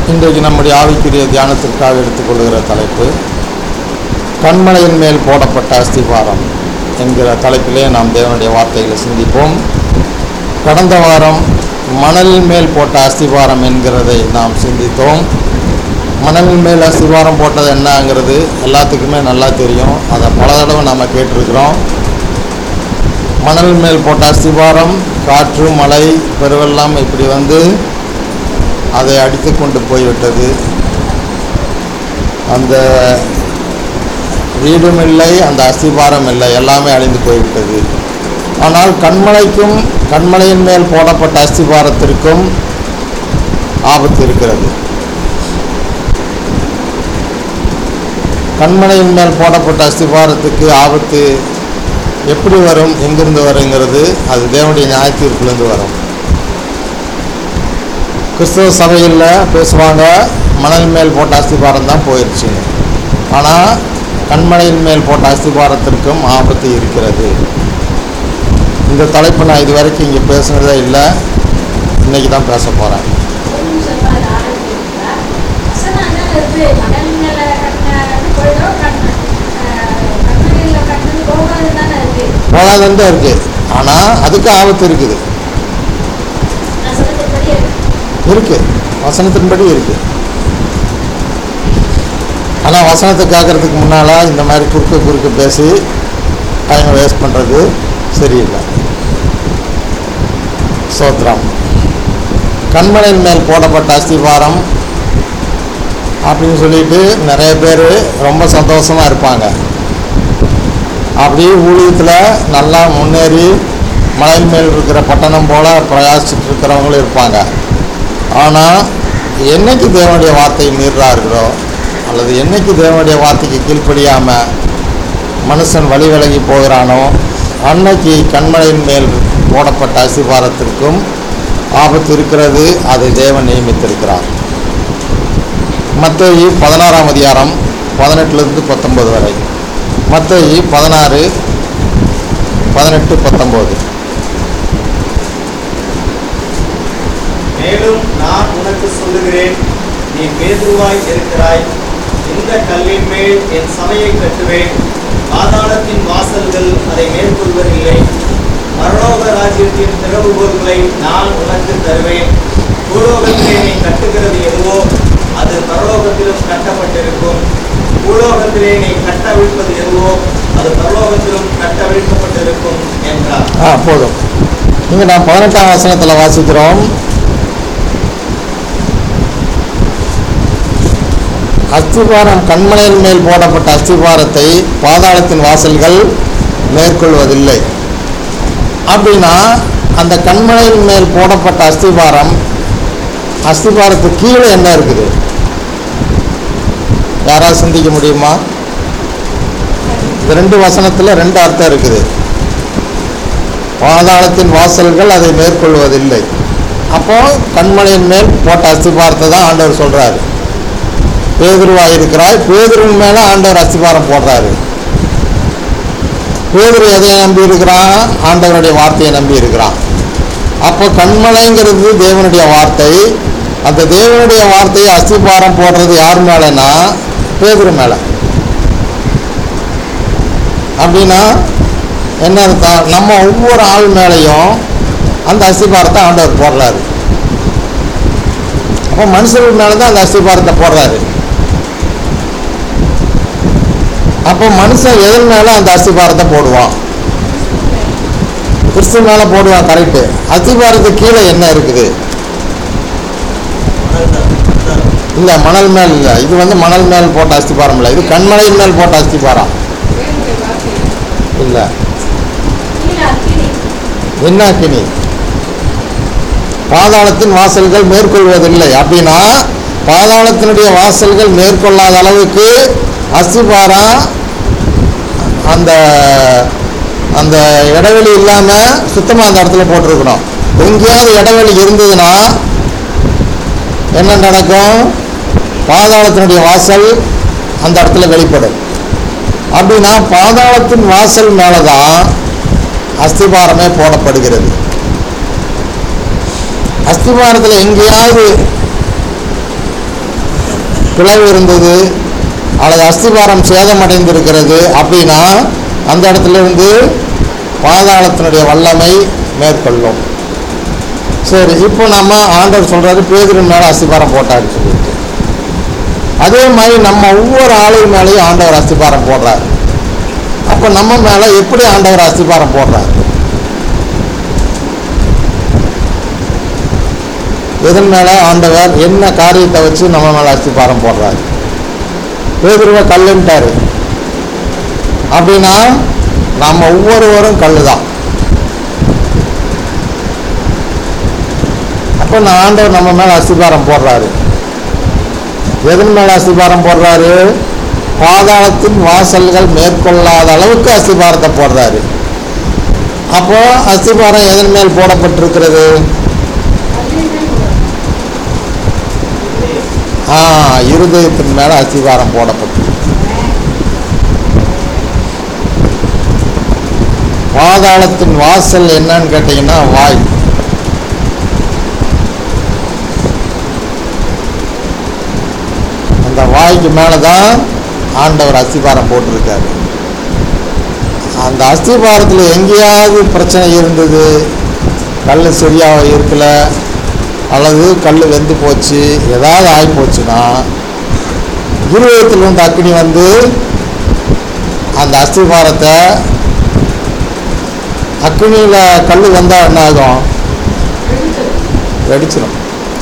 இன்றைக்கு நம்முடைய ஆவிக்குரிய தியானத்திற்காக எடுத்துக்கொள்கிற தலைப்பு கண்மலையின் மேல் போடப்பட்ட அஸ்திபாரம் என்கிற தலைப்பிலே நாம் தேவனுடைய வார்த்தைகளை சிந்திப்போம் கடந்த வாரம் மணல் மேல் போட்ட அஸ்திபாரம் என்கிறதை நாம் சிந்தித்தோம் மணல் மேல் அஸ்திபாரம் போட்டது என்னங்கிறது எல்லாத்துக்குமே நல்லா தெரியும் அதை பல தடவை நம்ம கேட்டிருக்கிறோம் மணல் மேல் போட்ட அஸ்திபாரம் காற்று மழை பெருவெல்லாம் இப்படி வந்து அதை அடித்து கொண்டு போய்விட்டது அந்த வீடும் இல்லை அந்த அஸ்திபாரம் இல்லை எல்லாமே அழிந்து போய்விட்டது ஆனால் கண்மலைக்கும் கண்மலையின் மேல் போடப்பட்ட அஸ்திபாரத்திற்கும் ஆபத்து இருக்கிறது கண்மலையின் மேல் போடப்பட்ட அஸ்திபாரத்துக்கு ஆபத்து எப்படி வரும் எங்கிருந்து வருங்கிறது அது தேவனுடைய நியாயத்தீர்ப்பிலிருந்து வரும் கிறிஸ்தவ சபையில் பேசுவாங்க மணல் மேல் போட்ட அஸ்திபாரம் தான் போயிடுச்சுங்க ஆனால் கண்மலையின் மேல் போட்ட அஸ்திபாரத்திற்கும் ஆபத்து இருக்கிறது இந்த தலைப்பு நான் இது வரைக்கும் இங்கே பேசுனதே இல்லை இன்னைக்கு தான் பேச போகிறேன் ஒரு நிமிஷம் பாரு, ஆரம்பிக்கிறீங்களா? வசனம் என்ன இருக்கு? மணல் மேல கட்டினது போயிடும், கண்ண- அஹ், கண்மலையில கட்டினது போகாது தானே இருக்கு. போகாதன்னு தான் இருக்குது ஆனால் அதுக்கு ஆபத்து இருக்குது வசனத்தின்படி இருக்கு. இருக்குது வசனத்தின்படி இருக்குது ஆனால் வசனத்தை கேட்கறதுக்கு முன்னால் இந்த மாதிரி குறுக்க குறுக்க பேசி டைமை வேஸ்ட் பண்ணுறது சரியில்லை சோத்ரம் கண்மலையின் மேல் போடப்பட்ட அஸ்திவாரம் அப்படின்னு சொல்லிட்டு நிறைய பேர் ரொம்ப சந்தோஷமாக இருப்பாங்க அப்படியே ஊழியத்தில் நல்லா முன்னேறி மலையின் மேல் இருக்கிற பட்டணம் போல் பிரயாசிச்சுட்டு இருக்கிறவங்களும் இருப்பாங்க ஆனால் என்னைக்கு தேவனுடைய வார்த்தையை மீறுறார்களோ அல்லது என்னைக்கு தேவனுடைய வார்த்தைக்கு கீழ்ப்படியாமல் மனுஷன் வழி விலகி போகிறானோ அன்னைக்கு கண்மலையின் மேல் போடப்பட்ட அசிபாரத்திற்கும் ஆபத்து இருக்கிறது அதை தேவன் நியமித்திருக்கிறார் மத்தேயு பதினாறாம் அதிகாரம் பதினெட்டுலேருந்து பத்தொன்பது வரை மத்தேயு பதினாறு பதினெட்டு பத்தொம்போது மேலும் நான் உனக்கு சொல்லுகிறேன் நீ பேதுருவாய் இருக்கிறாய் இந்த கல்லின் மேல் என் சபையை கட்டுவேன் பாதாளத்தின் வாசல்கள் அதை மேற்கொள்வதில்லை பரலோக ராஜ்யத்தின் திறவுகோல்களை நான் உனக்கு தருவேன் பூலோகத்திலே நீ கட்டுகிறது எதுவோ அது பரலோகத்திலும் கட்டப்பட்டிருக்கும் பூலோகத்திலே நீ கட்டவிழ்ப்பது எதுவோ அது பரலோகத்திலும் கட்டவிழ்க்கப்பட்டிருக்கும் என்றார் ஆ போதும் இங்கே நான் பதினெட்டாம் வசனத்தில் வாசிக்கிறோம் அஸ்திபாரம் கண்மலையின் மேல் போடப்பட்ட அஸ்திபாரத்தை பாதாளத்தின் வாசல்கள் மேற்கொள்வதில்லை அப்படின்னா அந்த கண்மலையின் மேல் போடப்பட்ட அஸ்திபாரம் அஸ்திபாரத்துக்கு கீழே என்ன இருக்குது யாராவது சிந்திக்க முடியுமா இந்த ரெண்டு வசனத்தில் ரெண்டு அர்த்தம் இருக்குது பாதாளத்தின் வாசல்கள் அதை மேற்கொள்வதில்லை அப்போ கண்மலையின் மேல் போட்ட அஸ்திபாரத்தை தான் ஆண்டவர் சொல்றாரு பேதுருவாக இருக்கிறாய் பேதுருவின் மேலே ஆண்டவர் அஸ்திபாரம் போடுறாரு பேதுரு எதை நம்பி இருக்கிறான் ஆண்டவருடைய வார்த்தையை நம்பி இருக்கிறான் அப்போ கண்மலைங்கிறது தேவனுடைய வார்த்தை அந்த தேவனுடைய வார்த்தையை அஸ்திபாரம் போடுறது யார் மேலேனா பேதுரு மேலே அப்படின்னா என்ன அர்த்தம் நம்ம ஒவ்வொரு ஆள் மேலேயும் அந்த அஸ்திபாரத்தை ஆண்டவர் போடுறாரு அப்போ மனுஷர்கள் மேலே தான் அந்த அஸ்திபாரத்தை போடுறாரு அப்போ மனுஷன் எதன் மேலே அந்த அஸ்திபாரத்தை போடுவான் கிறிஸ்து மேலே போடுவான் கரெக்டு அஸ்திபாரத்துக்கு கீழே என்ன இருக்குது இல்லை மணல் மேல் இல்லை இது வந்து மணல் மேல் போட்ட அஸ்திபாரம் இல்லை இது கண்மலையின் மேல் போட்ட அஸ்திபாரம் இல்லை கீழே அக்கினி. என்ன கிணி பாதாளத்தின் வாசல்கள் மேற்கொள்வதில்லை அப்படின்னா பாதாளத்தினுடைய வாசல்கள் மேற்கொள்ளாத அளவுக்கு அஸ்திபாரம் அந்த அந்த இடைவெளி இல்லாமல் சுத்தமாக அந்த இடத்துல போட்டிருக்கணும் எங்கேயாவது இடைவெளி இருந்ததுன்னா என்ன நடக்கும் பாதாளத்தினுடைய வாசல் அந்த இடத்துல வெளிப்படும் அப்படின்னா பாதாளத்தின் வாசல் மேலே தான் அஸ்திபாரமே போடப்படுகிறது அஸ்திபாரத்தில் எங்கேயாவது பிளவு இருந்தது அல்லது அஸ்திபாரம் சேதமடைந்திருக்கிறது அப்படின்னா அந்த இடத்துல இருந்து பாதாளத்தினுடைய வல்லமை மேற்கொள்ளும் சரி இப்போ நம்ம ஆண்டவர் சொல்றாரு பேதுரு மேலே அஸ்திபாரம் போட்டாருன்னு சொல்லிட்டு அதே மாதிரி நம்ம ஒவ்வொரு ஆளும் மேலேயும் ஆண்டவர் அஸ்திபாரம் போடுறாரு அப்போ நம்ம மேலே எப்படி ஆண்டவர் அஸ்திபாரம் போடுறாரு எதன் மேலே ஆண்டவர் என்ன காரியத்தை வச்சு நம்ம மேலே அஸ்திபாரம் போடுறாரு பேதுருவை கல்லுன்ட்டாரு அப்படின்னா நம்ம ஒவ்வொருவரும் கல்லு தான் அப்போ நான் ஆண்டவர் நம்ம மேலே அஸ்திபாரம் போடுறாரு எதன் மேலே அஸ்திபாரம் போடுறாரு பாதாளத்தின் வாசல்கள் மேற்கொள்ளாத அளவுக்கு அஸ்திபாரத்தை போடுறாரு அப்போ அஸ்திபாரம் எதன் மேல் போடப்பட்டிருக்கிறது ஆ இருதயத்தின் மேலே அஸ்திபாரம் போடப்பட்டு பாதாளத்தின் வாசல் என்னன்னு கேட்டிங்கன்னா வாய் அந்த வாய்க்கு மேலே தான் ஆண்டவர் அஸ்திபாரம் போட்டிருக்காரு அந்த அஸ்திபாரத்தில் எங்கேயாவது பிரச்சனை இருந்தது கல் சரியாக இருக்கல அல்லது கல் வெந்து போச்சு ஏதாவது ஆகி போச்சுன்னா இருதயத்தில் இருந்த அக்னி வந்து அந்த அஸ்திபாரத்தை அக்னியில் கல் வந்தால் என்ன ஆகும் வெடிச்சிடும்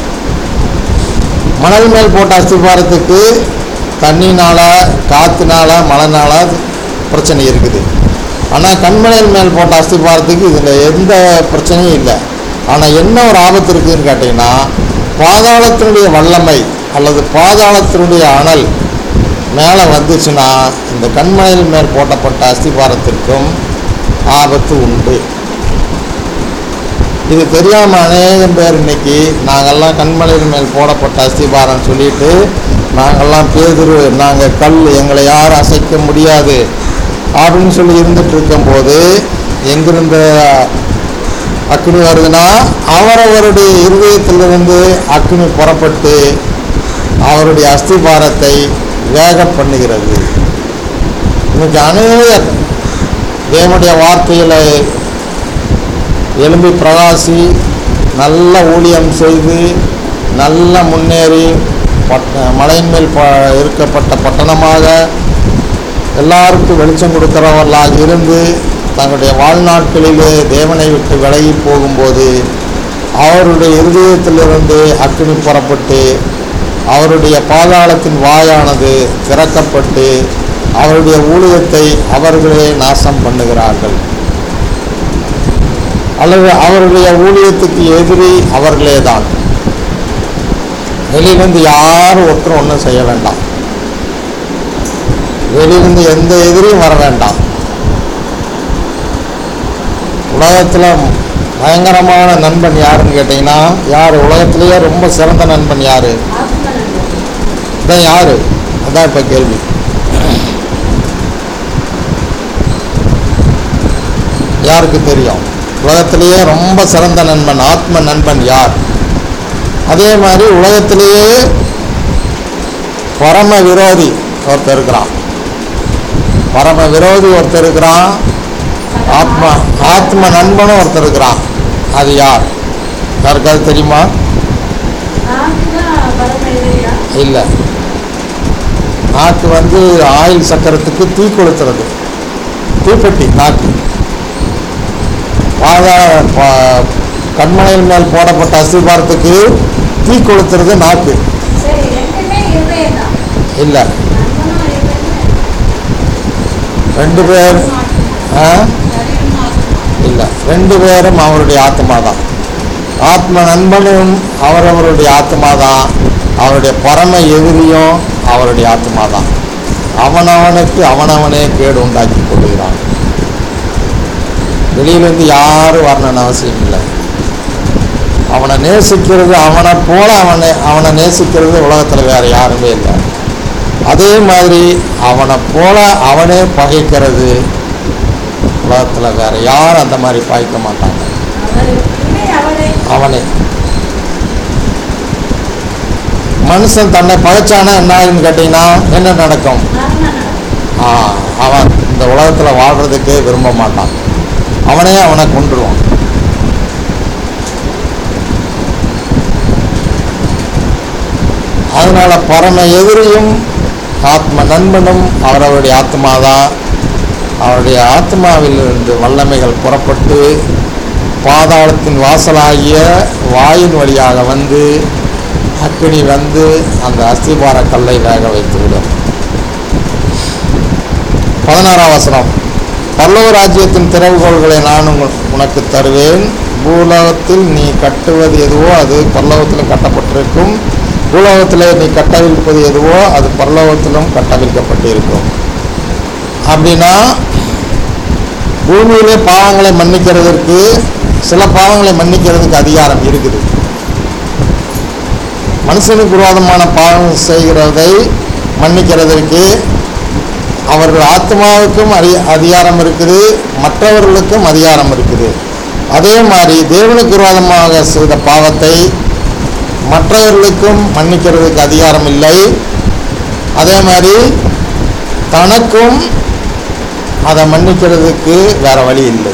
மணல் மேல் போட்ட அஸ்திபாரத்துக்கு தண்ணினால காற்றுனால மழைனால பிரச்சனை இருக்குது ஆனால் கண்மலையில் மேல் போட்ட அஸ்திபாரத்துக்கு இதில் எந்த பிரச்சனையும் இல்லை ஆனால் என்ன ஒரு ஆபத்து இருக்குதுன்னு கேட்டிங்கன்னா பாதாளத்தினுடைய வல்லமை அல்லது பாதாளத்தினுடைய அனல் மேலே வந்துச்சுன்னா இந்த கண்மலையில் மேல் போட்டப்பட்ட அஸ்திபாரத்திற்கும் ஆபத்து உண்டு இது தெரியாமல் அநேகம் பேர் இன்னைக்கு நாங்கள்லாம் கண்மலையின் மேல் போடப்பட்ட அஸ்திபாரம் சொல்லிட்டு நாங்கள்லாம் பேதுரு நாங்கள் கல் எங்களை யாரும் அசைக்க முடியாது அப்படின்னு சொல்லி இருந்துட்டு இருக்கும்போது எங்கிருந்த அக்னி வருதுன்னா அவரவருடைய இருதயத்திலிருந்து அக்னி புறப்பட்டு அவருடைய அஸ்திபாரத்தை வேக பண்ணுகிறது இன்னைக்கு அநேகர் தேவனுடைய வார்த்தைகளை எழும்பி பிரகாசி நல்ல ஊழியம் செய்து நல்ல முன்னேறி பட் மலையின் மேல் ப இருக்கப்பட்ட பட்டணமாக எல்லாருக்கும் வெளிச்சம் கொடுக்கிறவர்களாக இருந்து தங்களுடைய வாழ்நாட்களிலே தேவனை விட்டு விலகி போகும்போது அவருடைய இருதயத்திலிருந்து அக்கினி புறப்பட்டு அவருடைய பாதாளத்தின் வாயானது திறக்கப்பட்டு அவருடைய ஊழியத்தை அவர்களே நாசம் பண்ணுகிறார்கள் அல்லது அவருடைய ஊழியத்துக்கு எதிரி அவர்களே தான் வெளியிலிருந்து யாரும் ஒருத்தரும் ஒன்றும் செய்ய வேண்டாம் வெளியிலிருந்து எந்த எதிரியும் வர வேண்டாம் உலகத்தில் பயங்கரமான நண்பன் யாருன்னு கேட்டிங்கன்னா யார் உலகத்திலேயே ரொம்ப சிறந்த நண்பன் யார் அதான் யார் அதான் இப்போ கேள்வி யாருக்கு தெரியும் உலகத்திலேயே ரொம்ப சிறந்த நண்பன் ஆத்ம நண்பன் யார் அதே மாதிரி உலகத்திலேயே பரம விரோதி ஒருத்தர் இருக்கிறான் பரம விரோதி ஒருத்தர் இருக்கிறான் ஆத்மா ஆத்ம நண்பனும் ஒருத்தர் இருக்கிறான் அது யார் யாருக்காவது தெரியுமா இல்லை நாக்கு வந்து ஆயில் சக்கரத்துக்கு தீ கொளுத்துறது தீப்பெட்டி நாக்கு பாதா பா- கண்மலையின் மேல் போடப்பட்ட அஸ்திபாரத்துக்கு தீ கொளுத்துறது நாக்கு சரி ரெண்டுமே இருதயம் தான் இல்லை நண்பனும் இருதயம் ரெண்டு பேர் ஆ இல்லை ரெண்டு பேரும் அவருடைய ஆத்மா தான் ஆத்ம நண்பனும் அவரவருடைய ஆத்மா தான் அவருடைய பரம எதிரியும் அவருடைய ஆத்மா தான் அவனவனுக்கு அவனவனே கேடு உண்டாக்கி கொள்கிறான் வெளியிலேருந்து யாரும் வரணும்னு அவசியம் இல்லை அவனை நேசிக்கிறது அவனை போல அவனை அவனை நேசிக்கிறது உலகத்தில் வேற யாருமே இல்லை அதே மாதிரி அவனை போல அவனே பகைக்கிறது உலகத்தில் வேற யாரும் அந்த மாதிரி பாய்க்க மாட்டாங்க அவர் இல்லை அவரே அவனே மனுஷன் தன்னை பகைச்சானா என்ன ஆகுன்னு கேட்டிங்கன்னா என்ன நடக்கும் மரணம் நடக்கும் ஆ, அவன் இந்த உலகத்தில் வாழ்கிறதுக்கே விரும்ப மாட்டான் அவனே அவனை கொண்டுருவான் அதனால பரம எதிரியும் ஆத்ம நண்பனும் அவரவருடைய ஆத்மாதான் அவருடைய ஆத்மாவிலிருந்து வல்லமைகள் புறப்பட்டு பாதாளத்தின் வாசலாகிய வாயின் வழியாக வந்து அக்கினி வந்து அந்த அஸ்திபார கல்லை வேக வைத்துவிடும் பதினாறாம் வசனம் பல்லவ ராஜ்யத்தின் திறவுகோள்களை நான் உங்க- உனக்கு தருவேன் பூலோகத்தில் நீ கட்டுவது எதுவோ அது பரலோகத்திலும் கட்டப்பட்டிருக்கும் பூலோகத்தில் நீ கட்டவிழ்ப்பது எதுவோ அது பரலோகத்திலும் கட்டவிழ்க்கப்பட்டிருக்கும் அப்படின்னா பூமியிலே பாவங்களை மன்னிக்கிறதற்கு சில பாவங்களை மன்னிக்கிறதுக்கு அதிகாரம் இருக்குது மனுஷனுக்கு விரோதமான பாவம் செய்கிறதை மன்னிக்கிறதற்கு அவர்கள் ஆத்மாவுக்கும் அறி அதிகாரம் இருக்குது மற்றவர்களுக்கும் அதிகாரம் இருக்குது அதே மாதிரி தேவனுக்கு விரோதமாக செய்த பாவத்தை மற்றவர்களுக்கும் மன்னிக்கிறதுக்கு அதிகாரம் இல்லை அதே மாதிரி தனக்கும் அதை மன்னிக்கிறதுக்கு வேற வழி இல்லை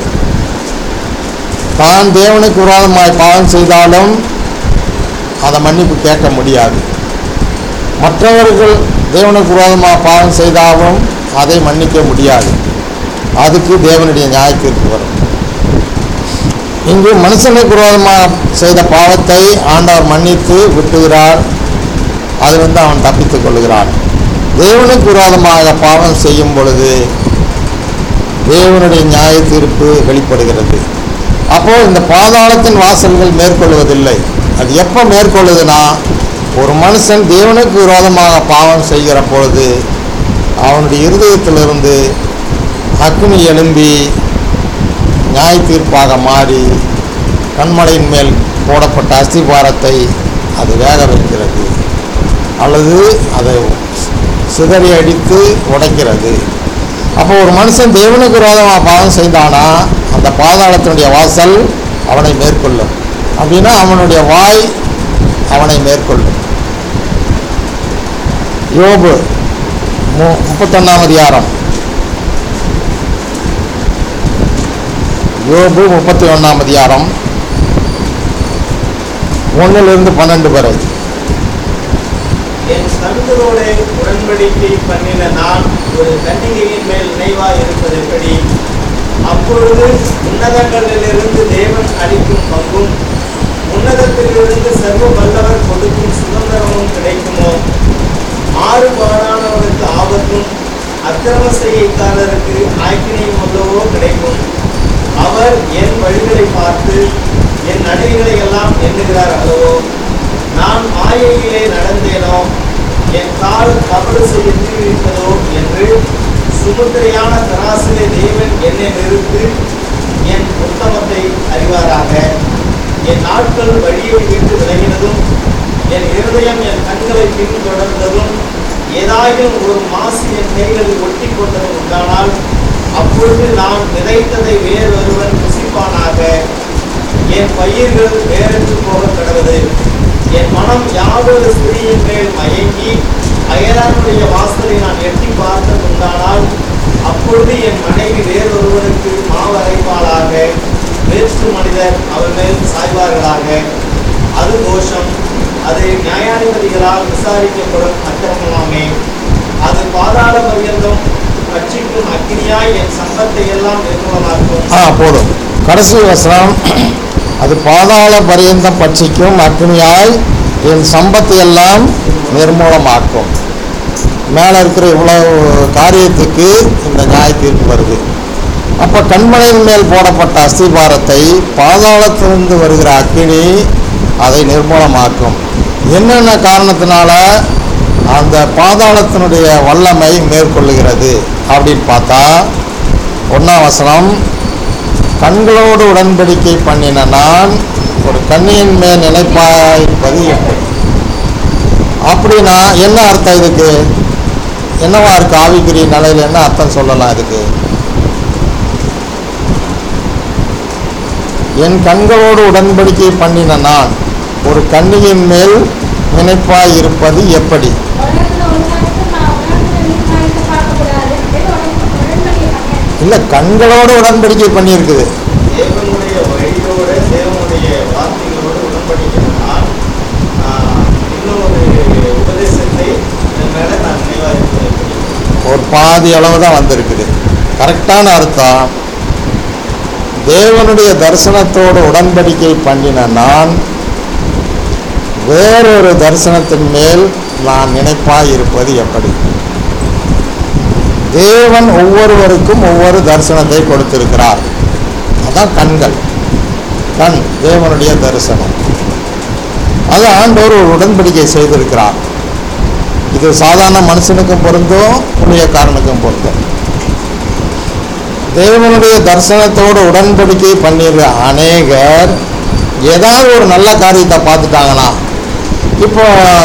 தான் தேவனுக்கு விரோதமாய் பாவம் செய்தாலும் அதை மன்னிப்பு கேட்க முடியாது மற்றவர்கள் தேவனுக்கு விரோதமாக பாவம் செய்தாலும் அதை மன்னிக்க முடியாது அதுக்கு தேவனுடைய நியாயத்திற்கு வரும் இங்கு மனுஷனுக்கு விரோதமாக செய்த பாவத்தை ஆண்டவர் மன்னித்து விட்டுகிறார் அது வந்து அவன் தப்பித்துக் கொள்கிறான் தேவனுக்கு விரோதமாக பாவம் செய்யும் பொழுது தேவனுடைய நியாய தீர்ப்பு வெளிப்படுகிறது அப்போ இந்த பாதாளத்தின் வாசல்கள் மேற்கொள்வதில்லை அது எப்போ மேற்கொள்ளுதுன்னா ஒரு மனுஷன் தேவனுக்கு விரோதமாக பாவம் செய்கிற பொழுது அவனுடைய இருதயத்திலிருந்து அக்னி எழும்பி நியாய தீர்ப்பாக மாறி கண்மலையின் மேல் போடப்பட்ட அஸ்திபாரத்தை அது வேக வைக்கிறது அல்லது அதை சிதறி அடித்து உடைக்கிறது அப்போ ஒரு மனுஷன் தேவனுக்கு விரோதமாக பாவம் செய்தானா அந்த பாதாளத்தினுடைய வாசல் அவனை மேற்கொள்ளும் அப்படின்னா அவனுடைய வாய் அவனை மேற்கொள்ளும் யோபு மு முப்பத்தொன்னாம் அதிகாரம் யோபு முப்பத்தி ஒன்றாம் அதிகாரம் ஒன்றிலிருந்து பன்னெண்டு வரை என் கண்களோட உடன்படிக்கை பண்ணின நான் ஒரு கன்னிகையின் மேல் நினைவாய் இருப்பது எப்படி அப்பொழுது உன்னதங்களிலிருந்து தேவன் அளிக்கும் பங்கும் உன்னதத்திலிருந்து சர்வ வல்லவர் கொடுக்கும் சுதந்திரமும் கிடைக்குமோ மாறுபாடானவருக்கு ஆபத்தும் அக்கிரம செய்கைக்காரருக்கு ஆக்கினையும் அல்லவோ கிடைக்கும் அவர் என் வழிகளை பார்த்து என் நடைகளை எல்லாம் எண்ணுகிறார் அல்லவோ நான் மாயையிலே நடந்தேனோ என் கால் தவறு செய்ய தீவிரித்ததோ என்று சுமுத்திரையான தராசிலே தேவன் என்னை நிறுத்து என் உத்தமத்தை அறிவாராக என் நாட்கள் வழியை விட்டு விலகினதும் என் இருதயம் என் கண்களை பின்தொடர்ந்ததும் ஏதாயிலும் ஒரு மாசு என் கைகளில் ஒட்டி கொண்டதும் உண்டானால் அப்பொழுது நான் விதைத்ததை வேறொருவன் புசிப்பானாக என் பயிர்கள் வேறற்று போக கடவுது என் மனம் யாவொரு ஸ்திரீயின் மேல் மயங்கி அயலானுடைய வாசலை நான் எட்டி பார்த்ததுண்டானால் அப்பொழுது என் மனைவி வேறொருவருக்கு மாவரைப்பாளாக வேற்று மனிதர் அவர் மேல் சாய்வார்களாக அது தோஷம் அது நியாயாதிபதிகளால் விசாரிக்கப்படும் அக்கிரமமாமே அது பாதாள பரியந்தம் கட்சிக்கும் அக்கினியாய் என் சம்பத்தை எல்லாம் நிர்மூலமாக்கும் ஆ போதும் கடைசி வசனம் அது பாதாள பரியந்தம் பட்சிக்கும் அக்னியாய் என் சம்பத்தை எல்லாம் நிர்மூலமாக்கும் மேலே இருக்கிற இவ்வளவு காரியத்துக்கு இந்த நியாய தீர்ப்பு வருது அப்போ கண்மலையின் மேல் போடப்பட்ட அஸ்திபாரத்தை பாதாளத்திலிருந்து வருகிற அக்கினி அதை நிர்மூலமாக்கும் என்னென்ன காரணத்தினால அந்த பாதாளத்தினுடைய வல்லமை மேற்கொள்ளுகிறது அப்படின்னு பார்த்தா ஒன்றாம் வசனம் கண்களோடு உடன்படிக்கை பண்ணின நான் ஒரு கண்ணியின் மேல் நிலைப்பாய்ப்பது எப்படி அப்படின்னா என்ன அர்த்தம் இதுக்கு என்னவா இருக்கு ஆவிக்குரிய நிலையில் என்ன அர்த்தம் சொல்லலாம் இதுக்கு என் கண்களோடு உடன்படிக்கை பண்ணின நான் ஒரு கண்ணியின் மேல் நினைப்பாய் இருப்பது எப்படி உலகத்துல ஒரு காலத்துல நான் உலகத்துல நீ காரியத்தை பார்க்கக்கூடாது அப்படின்னு உடம்பு உடன்படிக்கை பண்ணியாச்சு. இல்லை கண்களோடு உடன்படிக்கை பண்ணியிருக்குது தேவனுடைய வழியோட தேவனுடைய வார்த்தைகளோடு உடன்படிக்கிறதுனால் இன்னொரு உபதேசத்தை இதன் மேல நான் நினைவாக இருக்கிறேன் ஒரு பாதி அளவு தான் வந்திருக்குது கரெக்டான அர்த்தம் தேவனுடைய தரிசனத்தோடு உடன்படிக்கை பண்ணின நான் வேறொரு தரிசனத்தின் மேல் நான் நினைப்பாய் இருப்பது எப்படி தேவன் ஒவ்வொருவருக்கும் ஒவ்வொரு தரிசனத்தை கொடுத்திருக்கிறார் அதான் கண்கள் கண் தேவனுடைய தரிசனம் அது ஆண்டவர் ஒரு உடன்படிக்கை செய்திருக்கிறார் இது சாதாரண மனுஷனுக்கும் பொருந்தும் புண்ணியக்காரனுக்கும் பொருந்தும் தேவனுடைய தரிசனத்தோடு உடன்படிக்கை பண்ணிடுற அநேகர் ஏதாவது ஒரு நல்ல காரியத்தை பார்த்துட்டாங்கன்னா இப்போ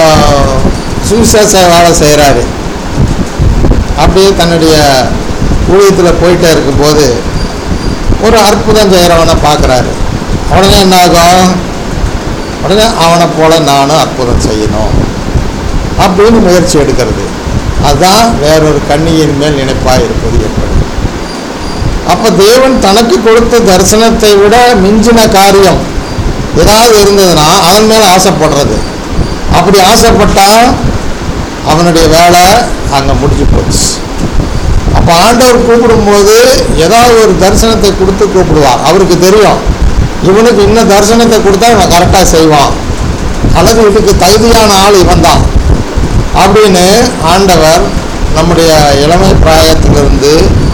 சுவிசேஷ வேலை செய்கிறாரு அப்படியே தன்னுடைய ஊழியத்தில் போயிட்டே இருக்கும்போது ஒரு அற்புதம் செய்கிறவனை பார்க்குறாரு உடனே என்ன ஆகும் உடனே அவனை போல நானும் அற்புதம் செய்யணும் அப்படின்னு முயற்சி எடுக்கிறது அதுதான் வேறொரு கண்ணியின் மேல் நினைப்பாக இருப்பது எப்படி அப்போ தேவன் தனக்கு கொடுத்த தரிசனத்தை விட மிஞ்சின காரியம் ஏதாவது இருந்ததுன்னா அதன் மேலே ஆசைப்படுறது அப்படி ஆசைப்பட்டா அவனுடைய வேலை அங்கே முடிஞ்சு போச்சு அப்போ ஆண்டவர் கூப்பிடும்போது ஏதாவது ஒரு தரிசனத்தை கொடுத்து கூப்பிடுவார் அவருக்கு தெரியும் இவனுக்கு இன்னும் தரிசனத்தை கொடுத்தா இவன் கரெக்டாக செய்வான் அல்லது இதுக்கு தகுதியான ஆள் இவன் தான் அப்படின்னு ஆண்டவர் நம்முடைய இளமை பிராயத்திலிருந்து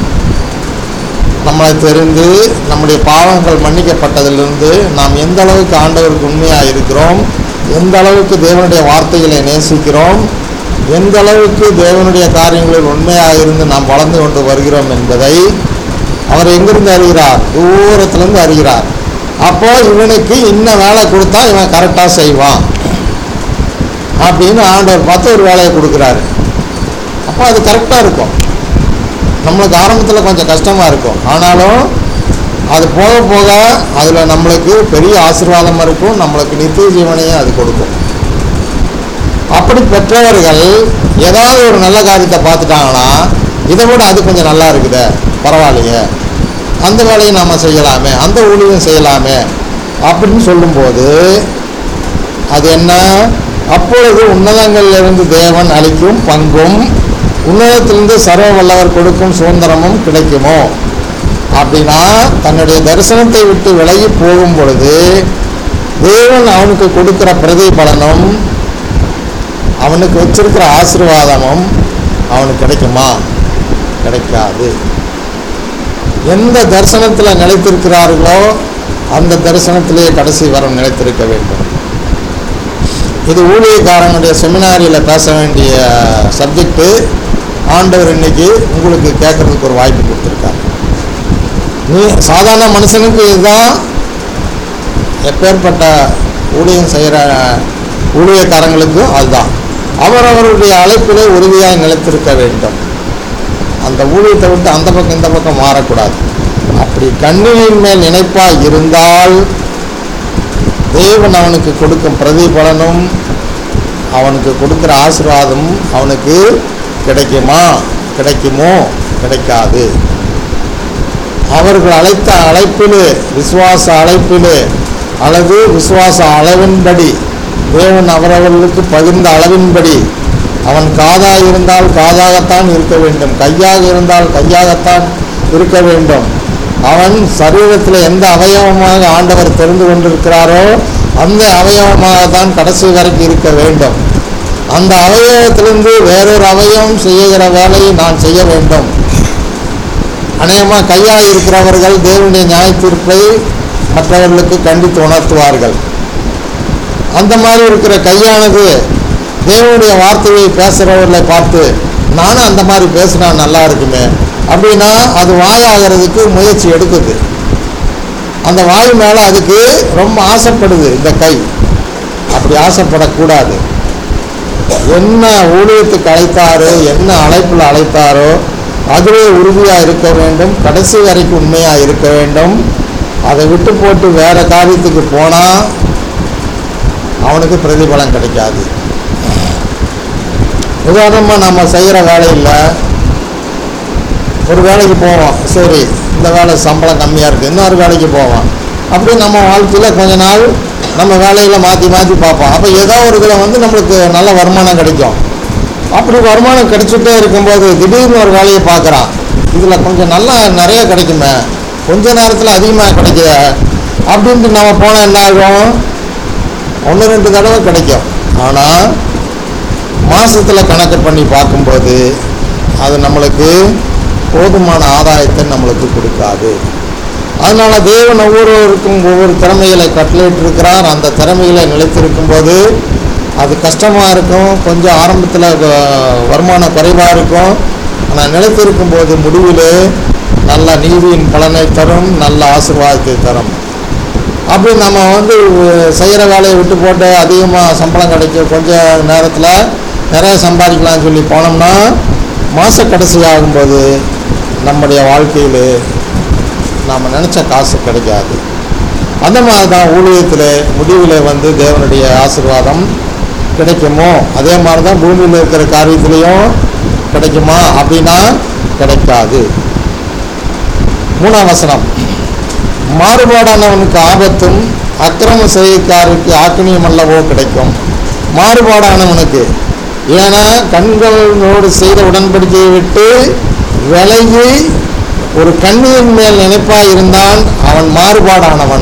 நம்மளை தெரிந்து நம்முடைய பாவங்கள் மன்னிக்கப்பட்டதிலிருந்து நாம் எந்த அளவுக்கு ஆண்டவருக்கு உண்மையாக இருக்கிறோம் எந்த அளவுக்கு தேவனுடைய வார்த்தைகளை நேசிக்கிறோம் எந்த அளவுக்கு தேவனுடைய காரியங்களில் உண்மையாக இருந்து நாம் வளர்ந்து கொண்டு வருகிறோம் என்பதை அவர் எங்கிருந்து அறிகிறார் தூரத்திலிருந்து அறிகிறார் அப்போ இவனுக்கு இன்ன வேலை கொடுத்தா இவன் கரெக்டாக செய்வான் அப்படின்னு ஆண்டவர் பார்த்து ஒரு வேலையை கொடுக்குறாரு அப்போ அது கரெக்டாக இருக்கும் நம்மளுக்கு ஆரம்பத்தில் கொஞ்சம் கஷ்டமாக இருக்கும் ஆனாலும் அது போக போக அதில் நம்மளுக்கு பெரிய ஆசீர்வாதம் இருக்கும் நம்மளுக்கு நித்திய ஜீவனையும் அது கொடுக்கும் அப்படி பெற்றவர்கள் ஏதாவது ஒரு நல்ல காரியத்தை பார்த்துட்டாங்கன்னா இதை விட அது கொஞ்சம் நல்லா இருக்குதே பரவாயில்லையே அந்த வேலையை நாம் செய்யலாமே அந்த ஊழியம் செய்யலாமே அப்படின்னு சொல்லும்போது அது என்ன அப்பொழுது உன்னதங்களிலிருந்து தேவன் அளிக்கும் பங்கும் உன்னதத்திலிருந்து சர்வ வல்லவர் கொடுக்கும் சுதந்திரமும் கிடைக்குமோ அப்படின்னா தன்னுடைய தரிசனத்தை விட்டு விலகி போகும் பொழுது தேவன் அவனுக்கு கொடுக்கிற பிரதிபலனும் அவனுக்கு வச்சிருக்கிற ஆசீர்வாதமும் அவனுக்கு கிடைக்குமா கிடைக்காது எந்த தரிசனத்தில் நிலைத்திருக்கிறார்களோ அந்த தரிசனத்திலேயே கடைசி வரம் நிலைத்திருக்க வேண்டும் இது ஊழியக்காரனுடைய செமினாரியில் பேச வேண்டிய சப்ஜெக்ட்டு ஆண்டவர் இன்னைக்கு உங்களுக்கு கேட்கறதுக்கு ஒரு வாய்ப்பு கொடுத்துருக்காரு நீ சாதாரண மனுஷனுக்கு இதுதான் எப்பேற்பட்ட ஊழியம் செய்கிற ஊழியக்காரங்களுக்கும் அதுதான் அவரவருடைய அழைப்பிலே உறுதியாக நிலைத்திருக்க வேண்டும் அந்த ஊழியத்தை விட்டு அந்த பக்கம் இந்த பக்கம் மாறக்கூடாது அப்படி கண்ணியின் மேல் நினைப்பாக இருந்தால் தேவன் அவனுக்கு கொடுக்கும் பிரதிபலனும் அவனுக்கு கொடுக்குற ஆசீர்வாதமும் அவனுக்கு கிடைக்குமா கிடைக்குமோ கிடைக்காது அவர்கள் அழைத்த அழைப்பிலே விசுவாச அழைப்பிலே அல்லது விசுவாச அளவின்படி தேவன் அவரவர்களுக்கு பகிர்ந்த அளவின்படி அவன் காதாக இருந்தால் காதாகத்தான் இருக்க வேண்டும் கையாக இருந்தால் கையாகத்தான் இருக்க வேண்டும் அவன் சரீரத்தில் எந்த அவயவமாக ஆண்டவர் தெரிந்து கொண்டிருக்கிறாரோ அந்த அவயவமாக தான் கடைசி வரைக்கும் இருக்க வேண்டும் அந்த அவயவத்திலிருந்து வேறொரு அவயவம் செய்கிற வேலையை நான் செய்ய வேண்டும் அநேகமாக கையாக இருக்கிறவர்கள் தேவனுடைய நியாய தீர்ப்பை மற்றவர்களுக்கு கண்டித்து உணர்த்துவார்கள் அந்த மாதிரி இருக்கிற கையானது தேவனுடைய வார்த்தையை பேசுகிறவர்களை பார்த்து நானும் அந்த மாதிரி பேசினா நல்லா இருக்குமே அப்படின்னா அது வாயாகிறதுக்கு முயற்சி எடுக்குது அந்த வாய் மேலே அதுக்கு ரொம்ப ஆசைப்படுது இந்த கை அப்படி ஆசைப்படக்கூடாது என்ன ஊழியத்துக்கு அழைத்தாரோ என்ன அழைப்பில் அழைத்தாரோ அதிலே உறுதியாக இருக்க வேண்டும் கடைசி வரைக்கும் உண்மையாக இருக்க வேண்டும் அதை விட்டு போட்டு வேற காரியத்துக்கு போனால் அவனுக்கு பிரதிபலன் கிடைக்காது உதாரணமாக நம்ம செய்கிற வேலையில் ஒரு வேலைக்கு போவோம் சரி இந்த வேலை சம்பளம் கம்மியாக இருக்குது இன்னொரு வேலைக்கு போவோம் அப்படி நம்ம வாழ்க்கையில் கொஞ்ச நாள் நம்ம வேலையில் மாற்றி மாற்றி பார்ப்போம் அப்போ ஏதோ ஒரு இதில் வந்து நம்மளுக்கு நல்ல வருமானம் கிடைக்கும் அப்படி வருமானம் கிடைச்சிட்டே இருக்கும்போது திடீர்னு ஒரு வேலையை பார்க்குறான் இதில் கொஞ்சம் நல்லா நிறைய கிடைக்குமே கொஞ்ச நேரத்தில் அதிகமாக கிடைக்குத அப்படின்ட்டு நம்ம போனால் என்ன ஆகும் ஒன்று ரெண்டு தடவை கிடைக்கும் ஆனால் மாதத்தில் கணக்கு பண்ணி பார்க்கும்போது அது நம்மளுக்கு போதுமான ஆதாயத்தை நம்மளுக்கு கொடுக்காது அதனால தேவன் ஒவ்வொருவருக்கும் ஒவ்வொரு திறமைகளை கட்டளையிட்டிருக்கிறார் அந்த திறமைகளை நிலைத்திருக்கும் போது அது கஷ்டமாக இருக்கும் கொஞ்சம் ஆரம்பத்தில் வருமானம் குறைவாக இருக்கும் ஆனால் நிலைத்திருக்கும் போது முடிவிலே நல்ல நீதியின் பலனை தரும் நல்ல ஆசீர்வாதத்தை தரும் அப்படி நம்ம வந்து செய்கிற வேலையை விட்டு போட்டு அதிகமாக சம்பளம் கிடைக்கும் கொஞ்ச நேரத்தில் நிறைய சம்பாதிக்கலாம்னு சொல்லி போனோம்னா மாத கடைசி ஆகும்போது நம்முடைய வாழ்க்கையில் நாம் நினச்ச காசு கிடைக்காது அந்த மாதிரி தான் ஊழியத்தில் முடிவில் வந்து தேவனுடைய ஆசீர்வாதம் கிடைக்குமோ அதே மாதிரி தான் பூமியில் இருக்கிற காரியத்திலையும் கிடைக்குமா அப்படின்னா கிடைக்காது மூணாம் வசனம் மாறுபாடானவனுக்கு ஆபத்தும் அக்கிரம செய்கைக்காருக்கு ஆக்கினியம் அல்லவோ கிடைக்கும் மாறுபாடானவனுக்கு ஏன்னா கண்களோடு செய்த உடன்படிக்கையை விட்டு விலகி ஒரு கண்ணியின் மேல் நினைப்பாய் இருந்தான் அவன் மாறுபாடானவன்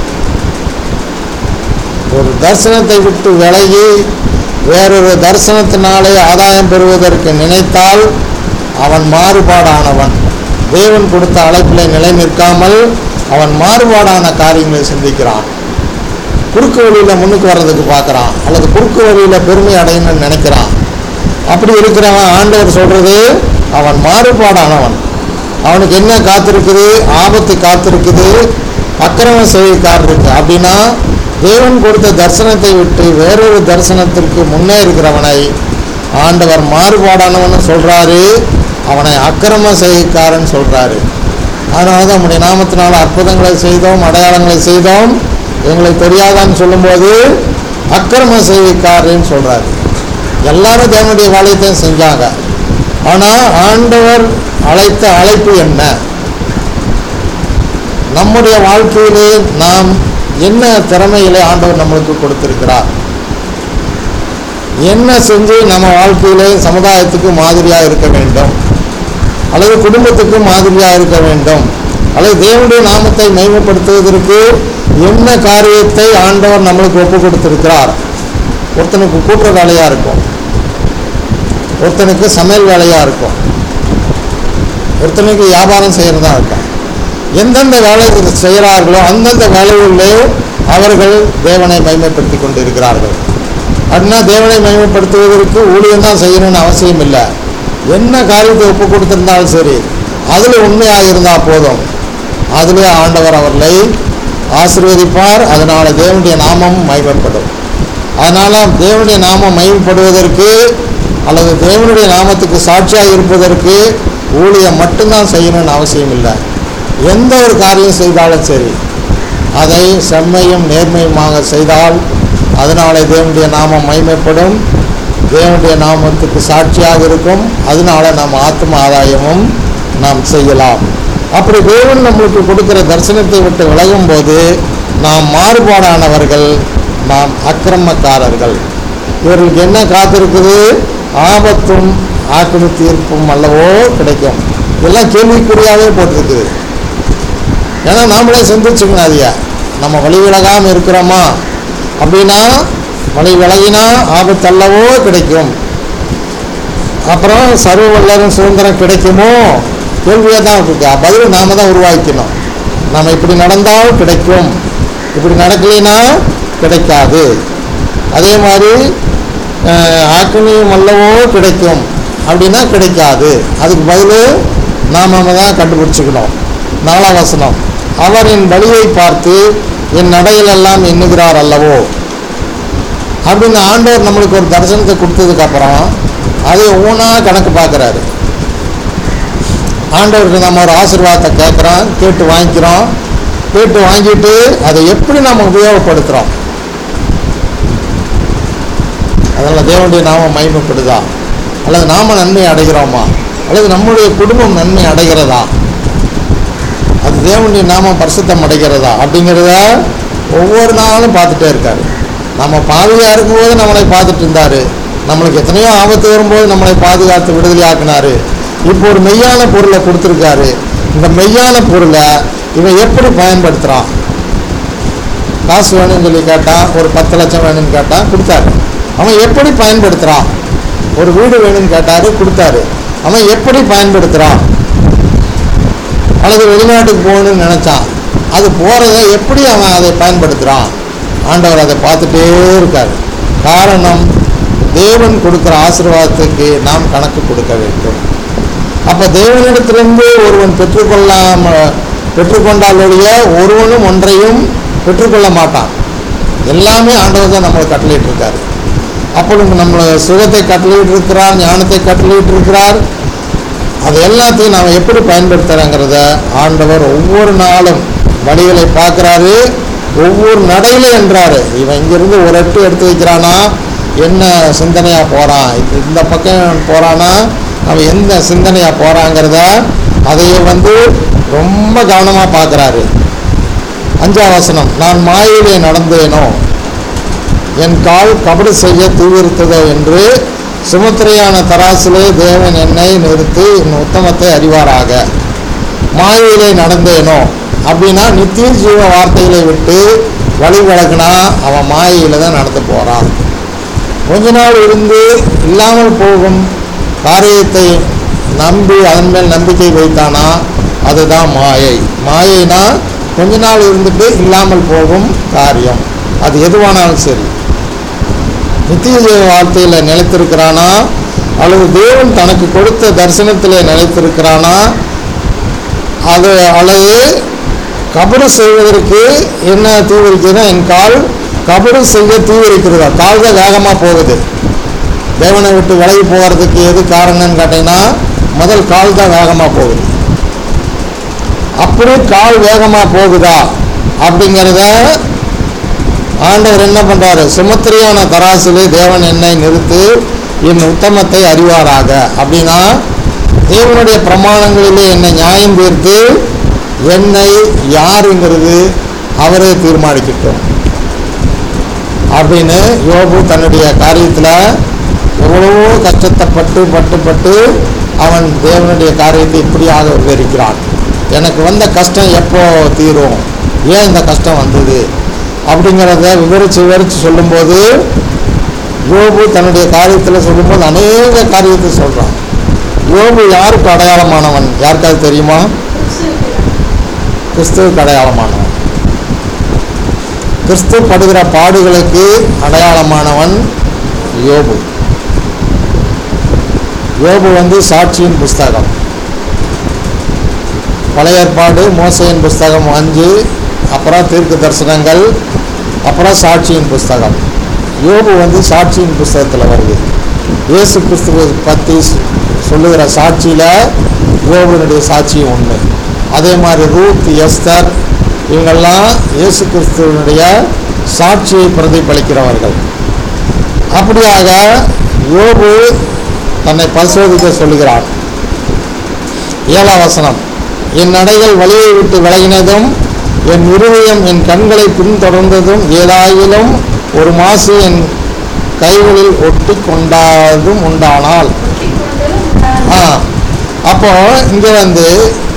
ஒரு தரிசனத்தை விட்டு விலகி வேறொரு தரிசனத்தினாலே ஆதாயம் பெறுவதற்கு நினைத்தால் அவன் மாறுபாடானவன் தேவன் கொடுத்த அழைப்பில் நிலை நிற்காமல் அவன் மாறுபாடான காரியங்களை சிந்திக்கிறான் குறுக்கு வழியில் முன்னுக்கு வர்றதுக்கு பார்க்குறான் அல்லது குறுக்கு வழியில் பெருமை அடையணும்னு நினைக்கிறான் அப்படி இருக்கிறவன் ஆண்டவர் சொல்கிறது அவன் மாறுபாடானவன் அவனுக்கு என்ன காத்திருக்குது ஆபத்து காத்திருக்குது அக்கிரம செய்திக்காரர் இருக்கு அப்படின்னா தேவன் கொடுத்த தரிசனத்தை விட்டு வேறொரு தரிசனத்திற்கு முன்னே இருக்கிறவனை ஆண்டவர் மாறுபாடானவன்னு சொல்கிறாரு அவனை அக்கிரம செய்திக்காரன் சொல்கிறாரு அதனால தான் நம்முடைய நாமத்தினால் அற்புதங்களை செய்தோம் அடையாளங்களை செய்தோம் எங்களுக்கு தெரியாதான்னு சொல்லும்போது அக்கிரம செய்திக்காரன்னு சொல்கிறாரு எல்லாரும் தேவனுடைய வேலையத்தையும் செஞ்சாங்க ஆனால் ஆண்டவர் அழைத்த அழைப்பு என்ன நம்முடைய வாழ்க்கையிலே நாம் என்ன திறமைகளை ஆண்டவர் நம்மளுக்கு கொடுத்திருக்கிறார் என்ன செஞ்சு நம்ம வாழ்க்கையிலே சமுதாயத்துக்கு மாதிரியாக இருக்க வேண்டும் அல்லது குடும்பத்துக்கு மாதிரியாக இருக்க வேண்டும் அல்லது தேவனுடைய நாமத்தை மேம்படுத்துவதற்கு என்ன காரியத்தை ஆண்டவர் நம்மளுக்கு ஒப்பு கொடுத்திருக்கிறார் ஒருத்தனுக்கு கூட்டுற வேலையாக இருக்கும் ஒருத்தனுக்கு சமையல் வேலையாக இருக்கும் ஒருத்தனுக்கு வியாபாரம் செய்கிறதா இருக்கும் எந்தெந்த வேலை செய்கிறார்களோ அந்தந்த வேலைகளிலே அவர்கள் தேவனை மைமைப்படுத்தி கொண்டு இருக்கிறார்கள் அப்படின்னா தேவனை மைமைப்படுத்துவதற்கு ஊழியம் தான் செய்யணும்னு அவசியம் இல்லை என்ன காரியத்தை ஒப்பு கொடுத்திருந்தாலும் சரி அதில் உண்மையாக இருந்தால் போதும் அதிலே ஆண்டவர் அவர்களை ஆசீர்வதிப்பார் அதனால் தேவனுடைய நாமம் மகிமைப்படும் அதனால் தேவனுடைய நாமம் மகிமைப்படுவதற்கு அல்லது தேவனுடைய நாமத்துக்கு சாட்சியாக இருப்பதற்கு ஊழியம் மட்டும்தான் செய்யணும்னு அவசியம் இல்லை எந்த ஒரு காரியம் செய்தாலும் சரி அதை செம்மையும் நேர்மையுமாக செய்தால் அதனாலே தேவனுடைய நாமம் மகிமைப்படும் தேவனுடைய நாமத்துக்கு சாட்சியாக இருக்கும் அதனால நாம் ஆத்ம ஆதாயமும் நாம் செய்யலாம் அப்படி தேவன் நம்மளுக்கு கொடுக்கிற தரிசனத்தை விட்டு விலகும் போது நாம் மாறுபாடானவர்கள் நாம் அக்கிரமக்காரர்கள் இவர்களுக்கு என்ன காத்திருக்குது ஆபத்தும் ஆக்கினி தீர்ப்பும் அல்லவோ கிடைக்கும் எல்லாம் கேள்விக்குறியாகவே போட்டிருக்குது ஏன்னா நாமளே சிந்திச்சுக்கணும் அதைய நம்ம வழி விலகாமல் இருக்கிறோமா அப்படின்னா வழி விலகினா ஆபத்தல்லவோ கிடைக்கும் அப்புறம் சர்வ வல்லரும் சுதந்திரம் கிடைக்குமோ கேள்வியாக தான் இருக்கு பதில் நாம தான் உருவாக்கணும் நம்ம இப்படி நடந்தால் கிடைக்கும் இப்படி நடக்கலைன்னா கிடைக்காது அதே மாதிரி அஹ், ஆக்கினியும் அல்லவோ கிடைக்கும் அப்படின்னா கிடைக்காது அதுக்கு பதில் நாம் தான் கண்டுபிடிச்சிக்கணும் நாலாம் வசனம் அவர் என் வழியை பார்த்து என் நடையிலெல்லாம் எண்ணுகிறார் அல்லவோ அப்படின்னு ஆண்டவர் நம்மளுக்கு ஒரு தரிசனத்தை கொடுத்ததுக்கப்புறம் அதை ஊனா கணக்கு பார்க்குறாரு ஆண்டவருக்கு நம்ம ஒரு ஆசீர்வாதத்தை கேட்குறோம் கேட்டு வாங்கிக்கிறோம் கேட்டு வாங்கிட்டு அதை எப்படி நம்ம உபயோகப்படுத்துகிறோம் அதில் தேவனுடைய நாமம் மகிமைப்படுதா அல்லது நாம நன்மை அடைகிறோமா அல்லது நம்முடைய குடும்பம் நன்மை அடைகிறதா அது தேவனுடைய நாமம் பரிசுத்தம் அடைகிறதா அப்படிங்கிறத ஒவ்வொரு நாளும் பார்த்துட்டே இருக்காரு நம்ம பாவியாக இருக்கும்போது நம்மளை பார்த்துட்டு இருந்தாரு நம்மளுக்கு எத்தனையோ ஆபத்து வரும்போது நம்மளை பாதுகாத்து விடுதலை ஆக்கினாரு இப்போ ஒரு மெய்யான பொருளை கொடுத்துருக்காரு இந்த மெய்யான பொருளை இவன் எப்படி பயன்படுத்துகிறான் காசு வேணும்னு சொல்லி கேட்டான் ஒரு பத்து லட்சம் வேணும்னு கேட்டான் கொடுத்தாரு அவன் எப்படி பயன்படுத்துகிறான் ஒரு வீடு வேணும்னு கேட்டாரு கொடுத்தாரு அவன் எப்படி பயன்படுத்துகிறான் அல்லது வெளிநாட்டுக்கு போகணும்னு நினச்சான் அது போகிறத எப்படி அவன் அதை பயன்படுத்துகிறான் ஆண்டவர் அதை பார்த்துட்டே இருக்கார் காரணம் தேவன் கொடுக்குற ஆசீர்வாதத்துக்கு நாம் கணக்கு கொடுக்க வேண்டும் அப்போ தேவனிடத்திலிருந்து ஒருவன் பெற்றுக்கொள்ளாம பெற்றுக்கொண்டாலுடைய ஒருவனும் ஒன்றையும் பெற்றுக்கொள்ள மாட்டான் எல்லாமே ஆண்டவர் தான் நம்மளை கட்டளையிட்டு இருக்காரு அப்பொழுது நம்மளை சுகத்தை கட்டளையிட்டு இருக்கிறார் ஞானத்தை கட்டளையிட்டு இருக்கிறார் அது எல்லாத்தையும் நாம் எப்படி பயன்படுத்துகிறோங்கிறத ஆண்டவர் ஒவ்வொரு நாளும் வழிகளை பார்க்குறாரு ஒவ்வொரு நடையில என்றாரு இவன் இங்கிருந்து ஒரு எட்டு எடுத்து வைக்கிறானா என்ன சிந்தனையாக போகிறான் இந்த பக்கம் போகிறானா அவன் எந்த சிந்தனையாக போகிறாங்கிறத அதையே வந்து ரொம்ப கவனமாக பார்க்குறாரு அஞ்சாம் வசனம் நான் மாயிலே நடந்தேனோ என் கால் கபடு செய்ய தீவிரித்ததோ என்று சுமத்திரையான தராசிலே தேவன் என்னை நிறுத்தி என் உத்தமத்தை அறிவாராக மாயிலே நடந்தேனோ அப்படின்னா நித்திய ஜீவ வார்த்தைகளை விட்டு வழி விலகுனா அவன் மாயையில் தான் நடந்து போகிறான் கொஞ்ச நாள் இருந்து இல்லாமல் போகும் காரியத்தை நம்பி அதன் மேல் நம்பிக்கை வைத்தானா அதுதான் மாயை மாயைனா கொஞ்ச நாள் இருந்துட்டு இல்லாமல் போகும் காரியம் அது எதுவானாலும் சரி நித்திய ஜீவ வார்த்தையில் நிலைத்திருக்கிறானா அல்லது தேவன் தனக்கு கொடுத்த தரிசனத்தில் நிலைத்திருக்கிறானா அது அல்லது கபடு செய்வதற்கு என்ன தீவிரிக்குதுன்னா என் கால் கபடு செய்ய தீவிரிக்கிறதா கால் தான் வேகமாக போகுது தேவனை விட்டு விலகி போகிறதுக்கு எது காரணம்னு கேட்டிங்கன்னா முதல் கால் தான் வேகமாக போகுது அப்படி கால் வேகமாக போகுதா அப்படிங்கிறத ஆண்டவர் என்ன பண்ணுறாரு சுமத்திரியான தராசிலே தேவன் என்னை நிறுத்து என் உத்தமத்தை அறிவாராக அப்படின்னா தேவனுடைய பிரமாணங்களிலே என்னை நியாயம் தீர்த்து என்னை யாருங்கிறது அவரே தீர்மானிக்கட்டும் அப்படின்னு யோபு தன்னுடைய காரியத்தில் எவ்வளவோ கஷ்டத்தை பட்டு பட்டு பட்டு அவன் தேவனுடைய காரியத்தை இப்படியாக விவரிக்கிறான் எனக்கு வந்த கஷ்டம் எப்போ தீரும் ஏன் இந்த கஷ்டம் வந்தது அப்படிங்கிறத விவரித்து விவரித்து சொல்லும்போது யோபு தன்னுடைய காரியத்தில் சொல்லும்போது அநேக காரியத்தை சொல்கிறான் யோபு யாருக்கு அடையாளமானவன் யாருக்காவது தெரியுமா கிறிஸ்துவுக்கு அடையாளமானவன் கிறிஸ்து படுகிற பாடுகளுக்கு அடையாளமானவன் யோபு யோபு வந்து சாட்சியின் புஸ்தகம் பழைய ஏற்பாடு மோசையின் புஸ்தகம் அஞ்சு அப்புறம் தீர்க்க தரிசனங்கள் அப்புறம் சாட்சியின் புஸ்தகம் யோபு வந்து சாட்சியின் புஸ்தகத்தில் வருது இயேசு கிறிஸ்துவை பற்றி சொல்லுகிற சாட்சியில் யோபுனுடைய சாட்சியும் ஒன்று அதே மாதிரி ரூத் எஸ்தர் இவங்கெல்லாம் இயேசு கிறிஸ்துவனுடைய சாட்சியை பிரதிபலிக்கிறவர்கள் அப்படியாக யோபு தன்னை பரிசோதிக்க சொல்லுகிறான் ஏழாம் வசனம் என் நடைகள் வழியை விட்டு விலகினதும் என் இருதயம் என் கண்களை பின்தொடர்ந்ததும் ஏதாயிலும் ஒரு மாசு என் கைகளில் ஒட்டி கொண்டாதும் உண்டானால் ஆ அப்போ இங்கே வந்து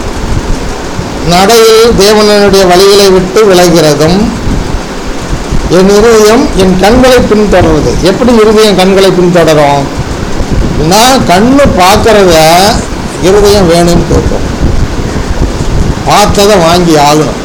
நடையில் தேவனுடைய வழிகளை விட்டு விலகிறதும் என் இருதயம் என் கண்களை பின்தொடர்வது எப்படி இருதயம் கண்களை பின்தொடரும் நான் கண்ணு பார்க்கறத இருதயம் வேணும்னு கேட்கும் பார்த்ததை வாங்கி ஆகணும்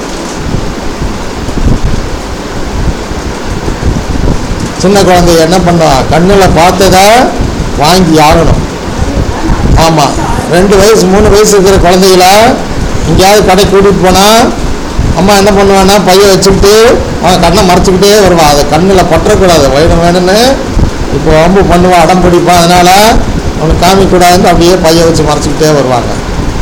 சின்ன குழந்தை என்ன பண்ணுவா கண்ணில் பார்த்ததை வாங்கி ஆகணும் ஆமாம் ரெண்டு வயசு மூணு வயசு இருக்கிற குழந்தைகள எங்கேயாவது கடை கூட்டிகிட்டு போனால் அம்மா என்ன பண்ணுவான்னா பைய வச்சுக்கிட்டு அவன் கண்ணை மறைச்சிக்கிட்டே வருவான் அதை கண்ணில் பற்றக்கூடாது வேணும் வேணும்னு இப்போ வம்பு பண்ணுவான் அடம் பிடிப்பான் அதனால் அவனுக்கு காமிக்கூடாதுன்னு அப்படியே பைய வச்சு மறைச்சிக்கிட்டே வருவாங்க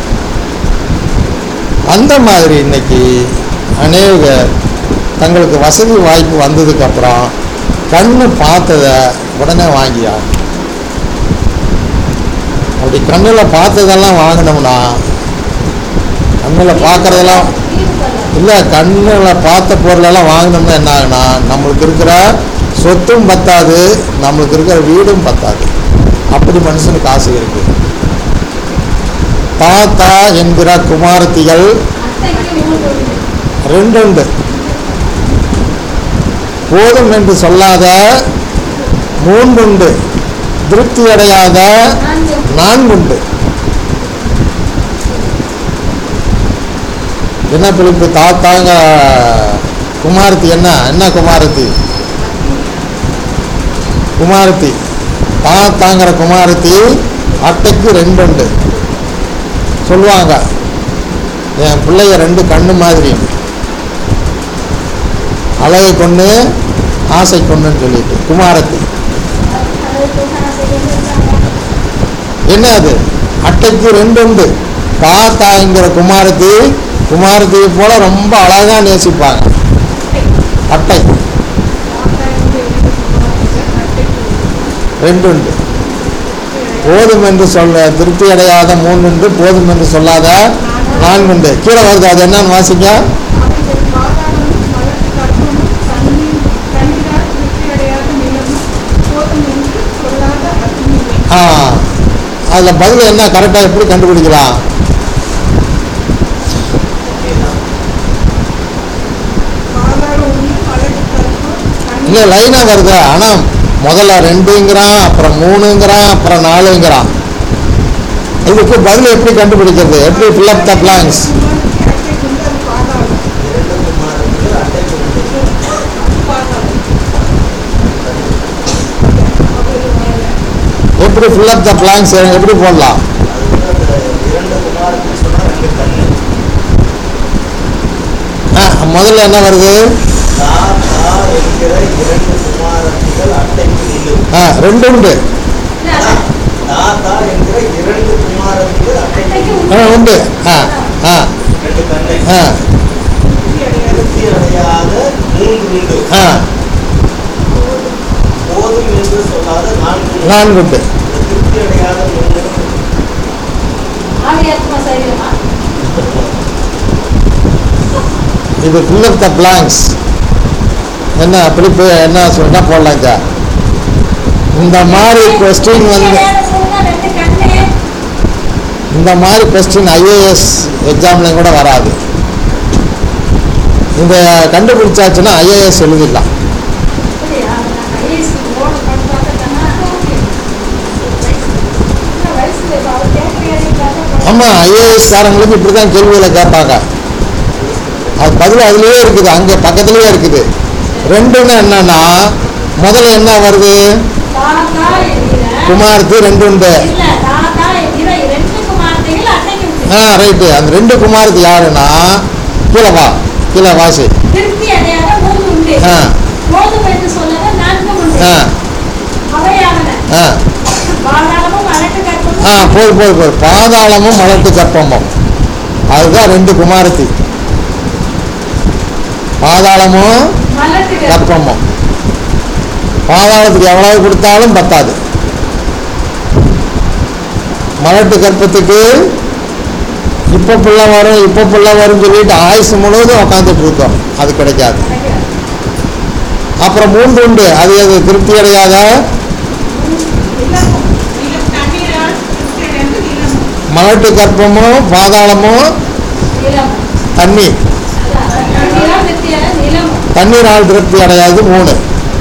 அந்த மாதிரி இன்னைக்கு அநேக தங்களுக்கு வசதி வாய்ப்பு வந்ததுக்கப்புறம் கண்ணு பார்த்ததை உடனே வாங்கியாகும் அப்படி கண்ணில் பார்த்ததெல்லாம் வாங்கினோம்னா கண்ணில் பார்க்குறதெல்லாம் வீடு கொள்ள இல்லை கண்ணில் பார்த்த பொருளெல்லாம் வாங்கினோம்னா என்ன ஆகுனா நம்மளுக்கு இருக்கிற சொத்தும் பத்தாது நம்மளுக்கு இருக்கிற வீடும் பத்தாது அப்படி மனுஷனுக்கு ஆசை இருக்கு தாத்தா என்கிற குமாரத்திகள் அத்தைக்கு மூன்று உண்டு ரெண்டுண்டு போதும் என்று சொல்லாத மூன்றுண்டு திருப்தி அடையாத நான்கு நான்குண்டு என்ன பிடிப்பு தாத்தாங்க குமாரத்தி என்ன என்ன குமாரத்தி குமாரத்தி தாத்தாங்கிற குமாரத்தி அட்டைக்கு ரெண்டு உண்டு சொல்லுவாங்க என் பிள்ளைய ரெண்டு கண்ணு மாதிரி அழகை கொண்டு ஆசை கொண்டுன்னு சொல்லிட்டு குமாரத்தி அது தூக்காசை கொண்டு இருக்காங்க என்ன அது அட்டைக்கு ரெண்டு உண்டு தாத்தாங்கிற குமாரத்தி குமாரத்தியை போல ரொம்ப அழகா நேசிப்பாங்க அட்டை ரெண்டு உண்டு போதும் என்று சொல்ல திருப்தி அடையாத மூணு உண்டு போதும் என்று சொல்லாத நான்கு உண்டு கீழே வருது அது என்னன்னு வாசிங்க அவைகள் பாதாளமும் வழக்கு கற்பமும் தண்ணீர் தண்ணீரால் திருப்தியடையாத நிலமும் போதும் என்று சொல்லாத அக்னியுமே ஆ அதில் பதில் என்ன கரெக்டாக எப்படி கண்டுபிடிக்கலாம் பாதாள ஒன்று வழக்கு கற்பம் இல்லை தண்ணீர் லைனாக வருது ஆனால் முதல்ல ரெண்டுங்கிறான் அப்புறம் மூணுங்கிறான் அப்புறம் நாலுங்கிறான் இதுக்கு பதில் எப்படி கண்டுபிடிக்கிறது எப்படி fill up த பிளாங்ஸ் குமாரத்தி அட்டை கொண்டு அது பாதாளம் இரண்டு குமாரர்கள் அட்டைக்கு ரெண்டு அது பாதாளம் அவர் மேலே எப்படி fill up த பிளாங்ஸ் எப்படி போடலாம் அது வந்து அந்த இரண்டு குமாரர்கள் சொன்னா ரெண்டு கண்ணு ஆ முதல்ல என்ன வருது தா தா என்கிற இரண்டு குமாரத்திகள் அட்டைக்கு நில்லு ஆ ரெண்டு உண்டு இல்ல, அது தா தா என்கிற இரண்டு குமாரத்திகள் அட்டைக்கு அத்தைக்கு நில்லு. ஆ உண்டு ஆ ஆ ரெண்டு கண்ணு ஆ திருப்தியடையாத திருப்தி அடையாத மூன்று உண்டு ஆ போதும் என்று சொல்லாத நான்கு உண்டு. நான்கு உண்டு இந்த திருப்தி அடையாத மூன்று ஆவியாத்மா சரீரமா இது fill up த பிளாங்ஸ் என்ன பிடிப்பு என்ன சொல்லிட்டா போடலாம் சார் இந்த மாதிரி கொஸ்டின் வந்து ரெண்டு கண்ணு இந்த மாதிரி கொஸ்டின் ஐஏஎஸ் எக்ஸாம்லையும் கூட வராது இந்த கண்டுபிடிச்சாச்சுன்னா ஐஏஎஸ் எழுதிடலாம் அப்படியா? நான் ஐஏஎஸ் போர்டு பண்ணி பார்த்துட்டேன்னா, இந்த வயசுல இப்ப அவர் கேட்கிற கேள்வி பார்த்தா ஆமாம் ஐஏஎஸ் காரங்களுக்கு இப்படி தான் கேள்வியில் கேட்பாங்க அது பதில் அதுலேயே இருக்குது அங்கே பக்கத்துலேயே இருக்குது ரெண்டுன்னா என்னன்னா முதல்ல என்ன வருது தாத்தா என்கிற குமாரத்து ரெண்டு உண்டு இல்ல தாத்தா என்கிற இரண்டு குமாரத்தைகள் அன்னைக்கு உண்டு. ஆ ரைட்டு அந்த ரெண்டு குமாரத்து யாருன்னா கீழே வா கீழே வாசி திருப்தி அடையாத மூன்று உண்டு ஆ போதும் என்று சொல்லத நான்கு உண்டு ஆ அவையாவன ஆ பாதாளமும் வழக்கு ஆ கற்பமும் போய் போய் போய் பாதாளமும் மலட்டு கற்பமும் அதுதான் ரெண்டு குமாரத்தி பாதாளமும் மலட்டு கற்பம் கற்பமும் பாதாளத்துக்கு எவ்வளவு கொடுத்தாலும் பத்தாது மலட்டு கற்பத்துக்கு இப்போ புள்ள வரும் இப்போ புள்ள வரும்னு சொல்லிட்டு ஆயுசு முழுவதும் உட்காந்துட்டு இருக்கோம் அது கிடைக்காது அப்புறம் மூன்று உண்டு அது அது திருப்தி அடையாத நிலமும் நிலம் தண்ணீரால் திருப்தியடையாத நிலமும் மலட்டு கற்பமும் பாதாளமும் நிலம் தண்ணீர் தண்ணீரால் திருப்தியான நிலம் தண்ணீரால் திருப்தி அடையாது மூணு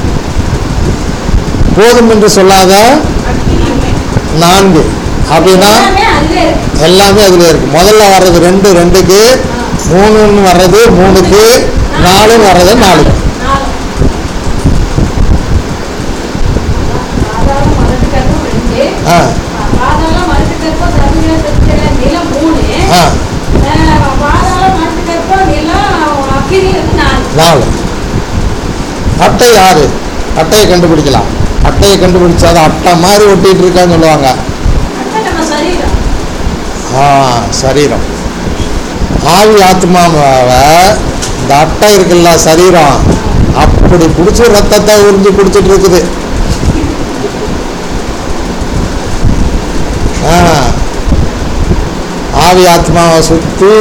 போதும் என்று சொல்லாத அக்னியுமே நான்கு அப்படின்னா எல்லாமே அதுல இருக்கு எல்லாமே அதில் இருக்கு முதல்ல வர்றது ரெண்டு ரெண்டுக்கு மூணுன்னு வர்றது மூணுக்கு நாலுன்னு வர்றது நாலுக்கு நாலு பாதாளம் மலட்டு கற்பம் ரெண்டு ஆ பாதாளம் மலட்டு கற்பம் தண்ணீர திருப்தியான நிலம் மூணு ஆ அஹ் பாதாளம் மலட்டு கற்பம் நிலம் அக்கினி வந்து நாலு நாலு அட்டை யாரு அட்டையை கண்டுபிடிக்கலாம் அட்டையை கண்டுபிடிச்சாதான் அட்டை மாதிரி ஒட்டிட்டு இருக்கான்னு சொல்லுவாங்க அடுத்த நம்ம சரீரம் ஆ சரீரம் ஆவி ஆத்மாவை இந்த அட்டை இருக்குல்ல சரீரம் அப்படி பிடிச்சி ரத்தத்தை உறிஞ்சி குடிச்சிட்டு இருக்குது ஆ ஆவி ஆத்மாவை சுற்றி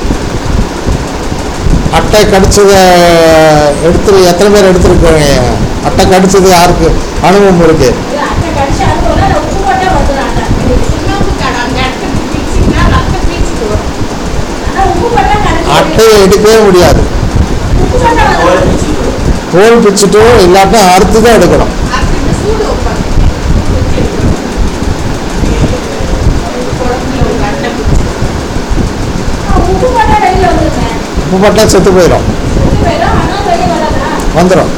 அட்டை கடிச்சதை எடுத்து எத்தனை பேர் எடுத்துருக்கீங்க அட்டை கடிச்சது யாருக்கு அனுபவம் இருக்கு இது அட்டை கடிச்சு அது போல உப்பு போட்டே வந்துடும் அட்டை சுண்ணாம்பு கடை அந்த இடத்துல பீச்சிங்கன்னா ரத்தம் பீச்சிட்டு வரும் ஆனால் உப்பு போட்டா கடிச்சு அட்டையை எடுக்கவே முடியாது உப்பு போட்டா தோல் வந்துடும் பிச்சுட்டு தோல் பிச்சுட்டோ இல்லாட்டா அறுத்து தான் எடுக்கணும் அதுக்கு இந்த சூடு வைப்பாங்க குழம்புல ஒரு அட்டை பிடிச்சி உப்பு போட்டா வெளியில் வந்துருங்க உப்பு பட்டா செத்து போயிடும் உப்பு போயிடும் ஆனால் வெளியே வராதா வந்துடும்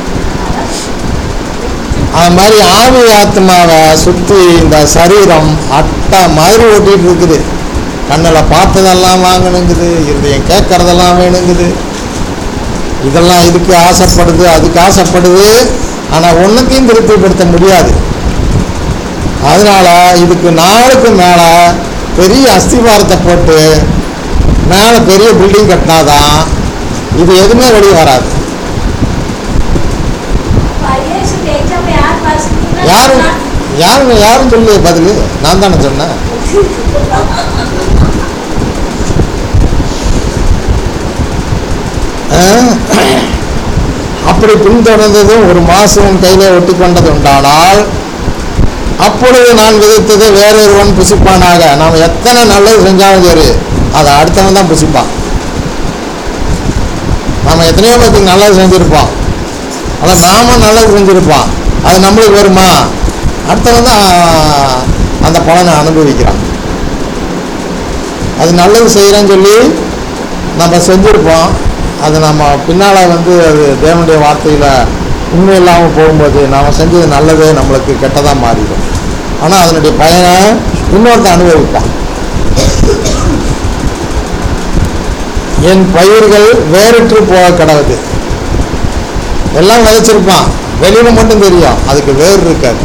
அது மாதிரி ஆவி ஆத்மாவை சுற்றி இந்த சரீரம் அட்டை மாதிரி ஓட்டிகிட்டு இருக்குது கண்ணில் பார்த்ததெல்லாம் வாங்கணுங்குது இருதயம் கேட்கறதெல்லாம் வேணுங்குது இதெல்லாம் இதுக்கு ஆசைப்படுது அதுக்கு ஆசைப்படுது ஆனால் ஒன்றுத்தையும் திருப்திப்படுத்த முடியாது அதனால இதுக்கு நாளுக்கு மேலே பெரிய அஸ்திவாரத்தை போட்டு மேலே பெரிய பில்டிங் கட்டினாதான் இது எதுவுமே வெளியே வராது இயேசுக்கு எக்ஸாம்பிள் யார் பாசிட்டீங்கன்னா யாரும் யாருங்க யாரும் சொல்லி பதில் நான் தானே சொன்னேன் ஆ? அப்படி பின்தொடர்ந்ததும் ஒரு மாசம் கையிலே ஒட்டி கொண்டது உண்டானால் அப்பொழுது நான் விதைத்தது வேறொருவன் புசிப்பானாக நாம் எத்தனை நல்லது செஞ்சாலும் சரி அதை அடுத்தவன் தான் புசிப்பான் நாம் எத்தனையோ பேத்துக்கு நல்லது செஞ்சுருப்போம் ஆனால் நாம நல்லது செஞ்சுருப்போம் அது நம்மளுக்கு வருமா அடுத்தவன் தான் அந்த பலனை அனுபவிக்கிறான் அது நல்லது செய்கிறேன்னு சொல்லி நம்ம செஞ்சுருப்போம் அது நம்ம பின்னால் வந்து அது தேவனுடைய வார்த்தையில் உண்மை இல்லாமல் போகும்போது நாம் செஞ்சது நல்லது நம்மளுக்கு கெட்டதாக மாறிடும் ஆனால் அதனுடைய பயனை இன்னொருத்தன் அனுபவிப்பான் என் பயிர்கள் வேறிற்று போக கிடவுது எல்லாம் விதைச்சிருப்பான் வெளியில மட்டும் தெரியும் அதுக்கு வேர் இருக்காது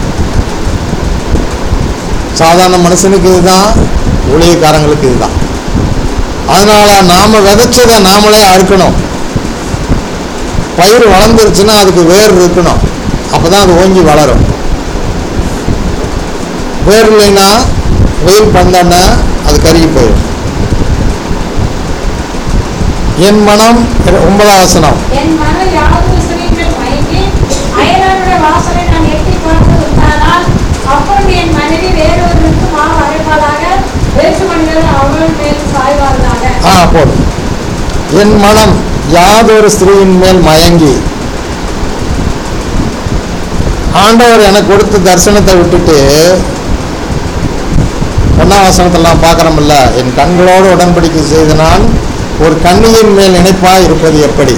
சாதாரண மனுஷனுக்கு இதுதான் ஊழியக்காரங்களுக்கு இதுதான் அதனால நாம விதைச்சதை நாமளே அறுக்கணும் பயிர் வளர்ந்துருச்சுன்னா அதுக்கு வேர் இருக்கணும் அப்பதான் அது ஓங்கி வளரும் வேர் இல்லைன்னா வெயில் பந்தன்னா அது கருகி போயிடும் என் மனம் ஒன்பதாம் வசனம் என் மனம் யாவது ஸ்திரீகள் மயங்கி அயலாருடைய வாசலை நான் எட்டி பார்த்து விட்டானால் அப்பொழுது என் மனைவி வேறொருவருக்கு மாவு அரைப்பாளாக வேற்று மனிதர் அவள் மேல் சாய்வார்களாக ஆ போதும் என் மனம் யாதொரு ஸ்திரீயின் மேல் மயங்கி ஆண்டவர் எனக்கு கொடுத்த தரிசனத்தை விட்டுட்டு ஒன்றாம் வசனத்தெல்லாம் பார்க்குறோம்ல என் கண்களோடு உடன்படிக்கை செய்த நான் ஒரு கண்ணியின் மேல் நினைப்பாய் இருப்பது எப்படி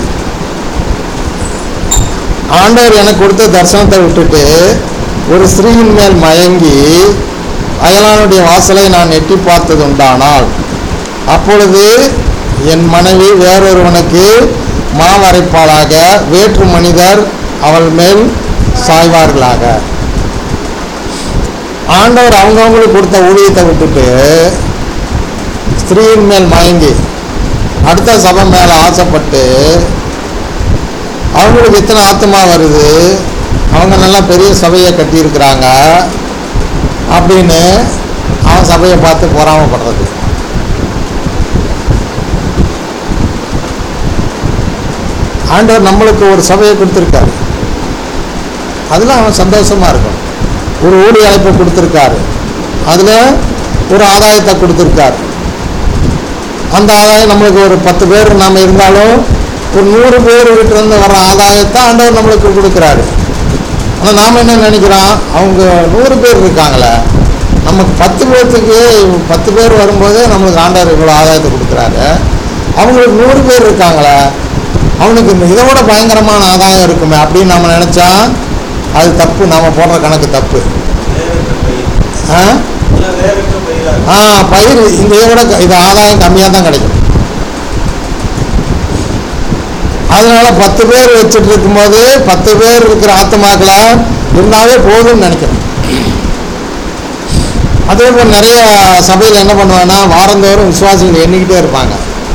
ஆண்டவர் எனக்கு கொடுத்த தரிசனத்தை விட்டுட்டு ஒரு ஸ்திரீயின் மேல் மயங்கி அயலானுடைய வாசலை நான் எட்டி பார்த்தது உண்டானால் அப்பொழுது என் மனைவி வேறொருவனுக்கு மாவரைப்பாளாக வேற்று மனிதர் அவள் மேல் சாய்வார்களாக ஆண்டவர் அவங்கவுங்களுக்கு கொடுத்த ஊழியத்தை விட்டுட்டு ஸ்திரீயின் மேல் மயங்கி அடுத்த சபை மேலே ஆசைப்பட்டு அவங்களுக்கு இத்தனை ஆத்மா வருது அவங்க நல்லா பெரிய சபையை கட்டியிருக்கிறாங்க அப்படின்னு அவன் சபையை பார்த்து பொறாமப்படுறது ஆண்டவர் நம்மளுக்கு ஒரு சபையை கொடுத்துருக்காரு அதில் அவன் சந்தோஷமா இருக்கும் ஒரு ஊழிய அழைப்பை கொடுத்துருக்காரு அதில் ஒரு ஆதாயத்தை கொடுத்துருக்காரு அந்த ஆதாயம் நம்மளுக்கு ஒரு பத்து பேர் நாம் இருந்தாலும் ஒரு நூறு பேர் வீட்டிலேருந்து வர ஆதாயத்தை ஆண்டவர் நம்மளுக்கு கொடுக்குறாரு ஆனால் நாம் என்ன நினைக்கிறோம் அவங்க நூறு பேர் இருக்காங்களே நமக்கு பத்து பேர்த்துக்கு பத்து பேர் வரும்போது நம்மளுக்கு ஆண்டவர் இவ்வளோ ஆதாயத்தை கொடுக்குறாரு அவங்களுக்கு நூறு பேர் இருக்காங்களே அவனுக்கு இந்த இதை விட பயங்கரமான ஆதாயம் இருக்குமே அப்படின்னு நம்ம நினச்சா அது தப்பு நாம் போடுற கணக்கு தப்பு வேறற்ற பயிர் ஆ இல்லை வேறற்ற பயிராக ஆ பயிர் இந்த இதை விட க- இது ஆதாயம் கம்மியாக தான் கிடைக்கும் அதனால பத்து பேர் வச்சுட்டு இருக்கும்போது பத்து பேர் இருக்கிற ஆத்மாக்களா இருந்தாவே போதும்னு நினைக்கிறேன் அதே போல் நிறைய சபையில் என்ன பண்ணுவாங்கன்னா வாரந்தோறும் விசுவாசிகள் எண்ணிக்கிட்டே இருப்பாங்க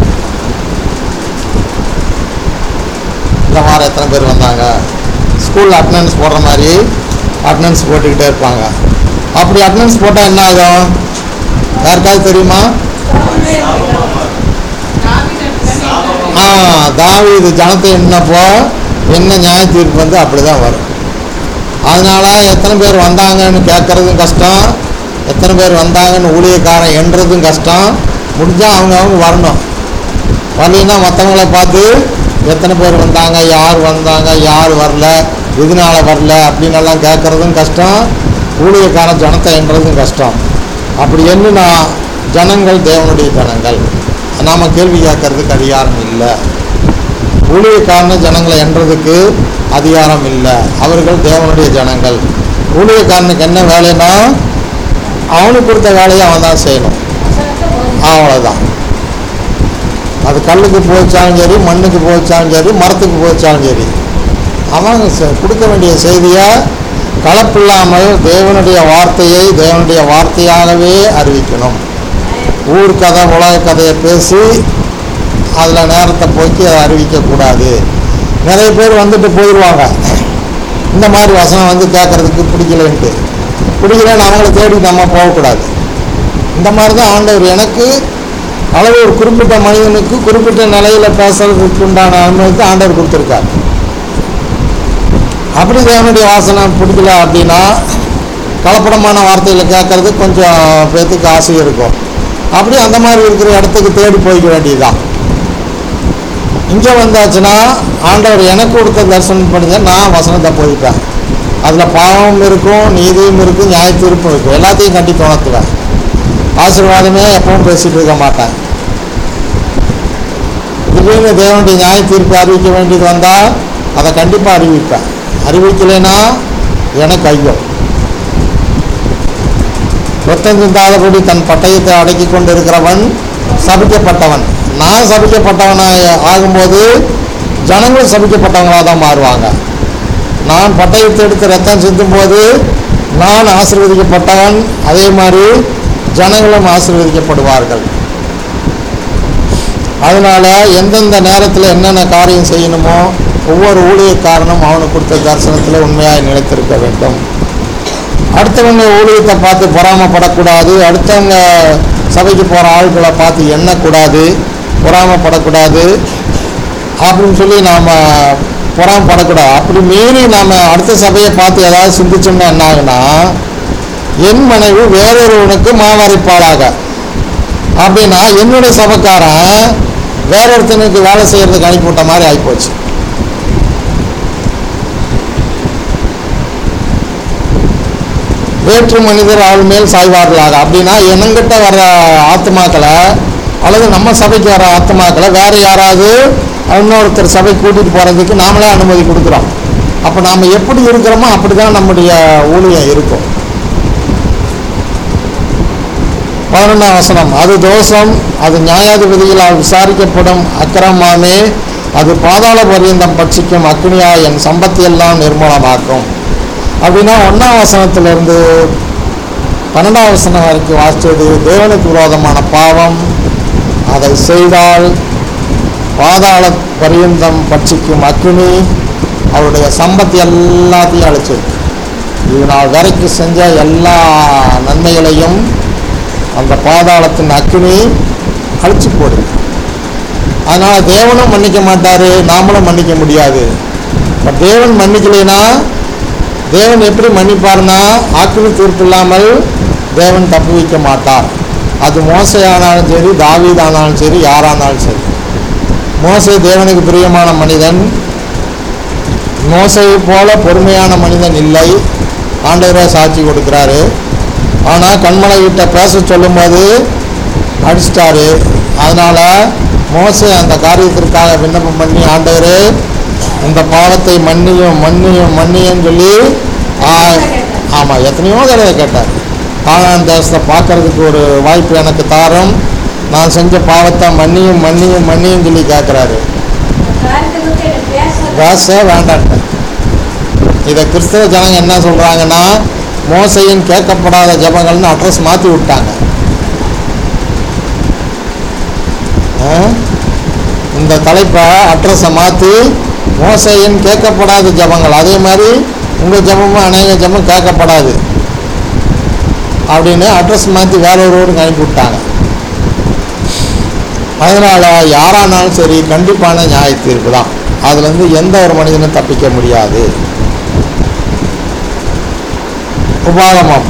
இந்த வாரம் எத்தனை பேர் வந்தாங்க ஸ்கூலில் அட்டண்டன்ஸ் போடுற மாதிரி அட்டண்டன்ஸ் போட்டுக்கிட்டே இருப்பாங்க அப்படி அட்டண்டன்ஸ் போட்டால் என்ன ஆகும் யாருக்காவது தெரியுமா ஆ தாவீது ஜனத்தை என்னப்போ என்ன நியாய தீர்ப்பு வந்து அப்படி தான் வரும் அதனால எத்தனை பேர் வந்தாங்கன்னு கேட்குறதும் கஷ்டம் எத்தனை பேர் வந்தாங்கன்னு ஊழியக்காரன் எண்றதும் கஷ்டம் முடிஞ்சால் அவங்க அவங்க வரணும் வரலைன்னா மற்றவங்கள பார்த்து எத்தனை பேர் வந்தாங்க யார் வந்தாங்க யார் வரல எதனால வரல அப்படின்னு எல்லாம் கேட்குறதும் கஷ்டம் ஊழியக்காரன் ஜனத்தை எண்றதும் கஷ்டம் அப்படி எண்ணுனா ஜனங்கள் தேவனுடைய ஜனங்கள் நாம் கேள்வி கேட்கறதுக்கு அதிகாரம் இல்லை ஊழியக்காரன ஜனங்களை எண்றதுக்கு அதிகாரம் இல்லை அவர்கள் தேவனுடைய ஜனங்கள் ஊழியக்காரனுக்கு என்ன வேலைன்னா அவனுக்கு கொடுத்த வேலையை அவன் தான் செய்யணும் வசனத்தை போதிக்கணும். அவ்வளோதான் அது கல்லுக்கு போச்சாலும் சரி மண்ணுக்கு போச்சாலும் சரி மரத்துக்கு போச்சாலும் சரி அவன் செ- கொடுக்க வேண்டிய செய்தியை கலப்பில்லாமல் தேவனுடைய வார்த்தையை தேவனுடைய வார்த்தையாகவே அறிவிக்கணும் ஊர் கதை உலக கதையை பேசி அதில் நேரத்தை போக்கி அதை அறிவிக்கக்கூடாது நிறைய பேர் வந்துட்டு போயிடுவாங்க இந்த மாதிரி வசனம் வந்து கேட்குறதுக்கு பிடிக்கலன்ட்டு பிடிக்கலன்னு அவங்கள தேடி நம்ம போகக்கூடாது இந்த மாதிரி தான் ஆண்டவர் எனக்கு அளவு ஒரு குறிப்பிட்ட மனிதனுக்கு குறிப்பிட்ட நிலையில் பேசுறதுக்கு உண்டான அனுமதித்து ஆண்டவர் கொடுத்துருக்கார் அப்படி தேவனுடைய வாசனம் பிடிக்கல அப்படின்னா கலப்படமான வார்த்தைகளை கேட்கறது கொஞ்சம் பேத்துக்கு ஆசை இருக்கும் அப்படி அந்த மாதிரி இருக்கிற இடத்துக்கு தேடி போய்க்க வேண்டியதுதான் இங்கே வந்தாச்சுன்னா ஆண்டவர் எனக்கு கொடுத்த தரிசனம் பண்ணி நான் வசனத்தை போய்ப்பேன் அதில் பாவம் இருக்கும் நீதியும் இருக்கும் நியாய தீர்ப்பும் இருக்கும் எல்லாத்தையும் கட்டி துணத்துவேன் ஆசீர்வாதமே எப்பவும் பேசிட்டு இருக்க மாட்டேன் திடீர்னு தேவனுடைய நியாய தீர்ப்பு அறிவிக்க வேண்டியது வந்தால் அதை கண்டிப்பாக அறிவிப்பேன் அறிவிக்கலைன்னா எனக்கு ஐயோ ரத்தம் சிந்தாதபடி தன் பட்டயத்தை அடக்கி கொண்டு இருக்கிறவன் சபிக்கப்பட்டவன் நான் சபிக்கப்பட்டவனாக ஆகும்போது ஜனங்களும் சபிக்கப்பட்டவங்களாக தான் மாறுவாங்க நான் பட்டயத்தை எடுத்து ரத்தம் சிந்தும் போது நான் ஆசீர்வதிக்கப்பட்டவன் அதே மாதிரி ஜனங்களும் ஆசீர்வதிக்கப்படுவார்கள் அதனால எந்தெந்த நேரத்தில் என்னென்ன காரியம் செய்யணுமோ ஒவ்வொரு ஊழியக்காரனும் அவனுக்கு கொடுத்த தரிசனத்தில் உண்மையாய் நிலைத்திருக்க வேண்டும் அடுத்தவங்க ஊழியத்தை பார்த்து பொறாமப்படக்கூடாது அடுத்தவங்க சபைக்கு போகிற ஆட்களை பார்த்து எண்ணக்கூடாது பொறாமப்படக்கூடாது அப்படின்னு சொல்லி நாம் பொறாமப்படக்கூடாது அப்படி மீறி நாம் அடுத்த சபையை பார்த்து ஏதாவது சிந்திச்சோம்னா என்ன ஆகுனா என் மனைவி வேறொருவனுக்கு மாவரைப்பாளாக அப்படின்னா என்னுடைய சபைக்காரன் வேறொருத்தனுக்கு வேலை செய்கிறதுக்கு அனுப்பிவிட்ட மாதிரி ஆகிப்போச்சு வேற்று மனிதர் அவள் மேல் சாய்வார்களாக அப்படின்னா என்னங்கிட்ட வர்ற ஆத்மாக்களை அல்லது நம்ம சபைக்கு வர ஆத்மாக்களை வேற யாராவது இன்னொருத்தர் சபை கூட்டிகிட்டு போகிறதுக்கு நாமளே அனுமதி கொடுக்குறோம் அப்போ நாம் எப்படி இருக்கிறோமோ அப்படி தான் நம்முடைய ஊழியம் இருக்கும் பதினொன்றாம் வசனம் அது தோஷம் அது நியாயாதிபதிகளால் விசாரிக்கப்படும் அக்கிரமாமே அது பாதாள பரியந்தம் பட்சிக்கும் அக்னியா என் சம்பத்தியெல்லாம் நிர்மூலமாக்கும் அப்படின்னா ஒன்றாம் வசனத்திலிருந்து பன்னெண்டாம் வசனம் வரைக்கும் வாசித்தது தேவனுக்கு விரோதமான பாவம் அதை செய்தால் பாதாள பரியந்தம் பட்சிக்கும் அக்னி அவருடைய சம்பத்து எல்லாத்தையும் அழிச்சிருக்கு இது நாள் வரைக்கும் செஞ்ச எல்லா நன்மைகளையும் அந்த பாதாளத்தின் அக்னி அழிச்சு போடுது அதனால் தேவனும் மன்னிக்க மாட்டார் நாமளும் மன்னிக்க முடியாது இப்போ தேவன் மன்னிக்கலைன்னா தேவன் எப்படி மன்னிப்பார்னா ஆக்கினி தீர்ப்பு இல்லாமல் தேவன் தப்பு வைக்க மாட்டார் அது மோசையானாலும் சரி தாவீதானாலும் சரி யாரானாலும் சரி மோசே தேவனுக்கு பிரியமான மனிதன் மோசையை போல பொறுமையான மனிதன் இல்லை ஆண்டவரே சாட்சி கொடுக்குறாரு ஆனால் கண்மலைகிட்ட பேச சொல்லும்போது அடிச்சிட்டாரு அதனால் மோசே அந்த காரியத்திற்காக விண்ணப்பம் பண்ணி ஆண்டவரே இந்த பாவத்தை மன்னியும் மன்னியும் மன்னியும் சொல்லி ஆமாம் எத்தனையோ தடவை கேட்டார் கானான் தேசத்தை பார்க்கறதுக்கு ஒரு வாய்ப்பு எனக்கு தாரும் நான் செஞ்ச பாவத்தை மன்னியும் மன்னியும் மன்னியும் சொல்லி கேட்குறாரு காரியத்தை பத்தி எனக்கு பேச பேச வேண்டான்ட்ட இதை கிறிஸ்தவ ஜனங்க என்ன சொல்கிறாங்கன்னா மோசையின் கேட்கப்படாத ஜபங்கள்னு அட்ரஸ் மாற்றி விட்டாங்க ஆ? இந்த தலைப்பை அட்ரஸை மாற்றி மோசையின் கேட்கப்படாத ஜபங்கள் அதே மாதிரி உங்கள் ஜபமும் அநேக ஜபம் கேட்கப்படாது அப்படின்னு அட்ரஸ் மாற்றி வேற ஒரு ஊருக்கு அனுப்பி விட்டாங்க அதனால் யாரானாலும் சரி கண்டிப்பான நியாய தீர்ப்பு தான் அதுலேருந்து எந்த ஒரு மனிதனும் தப்பிக்க முடியாது உபாகமம்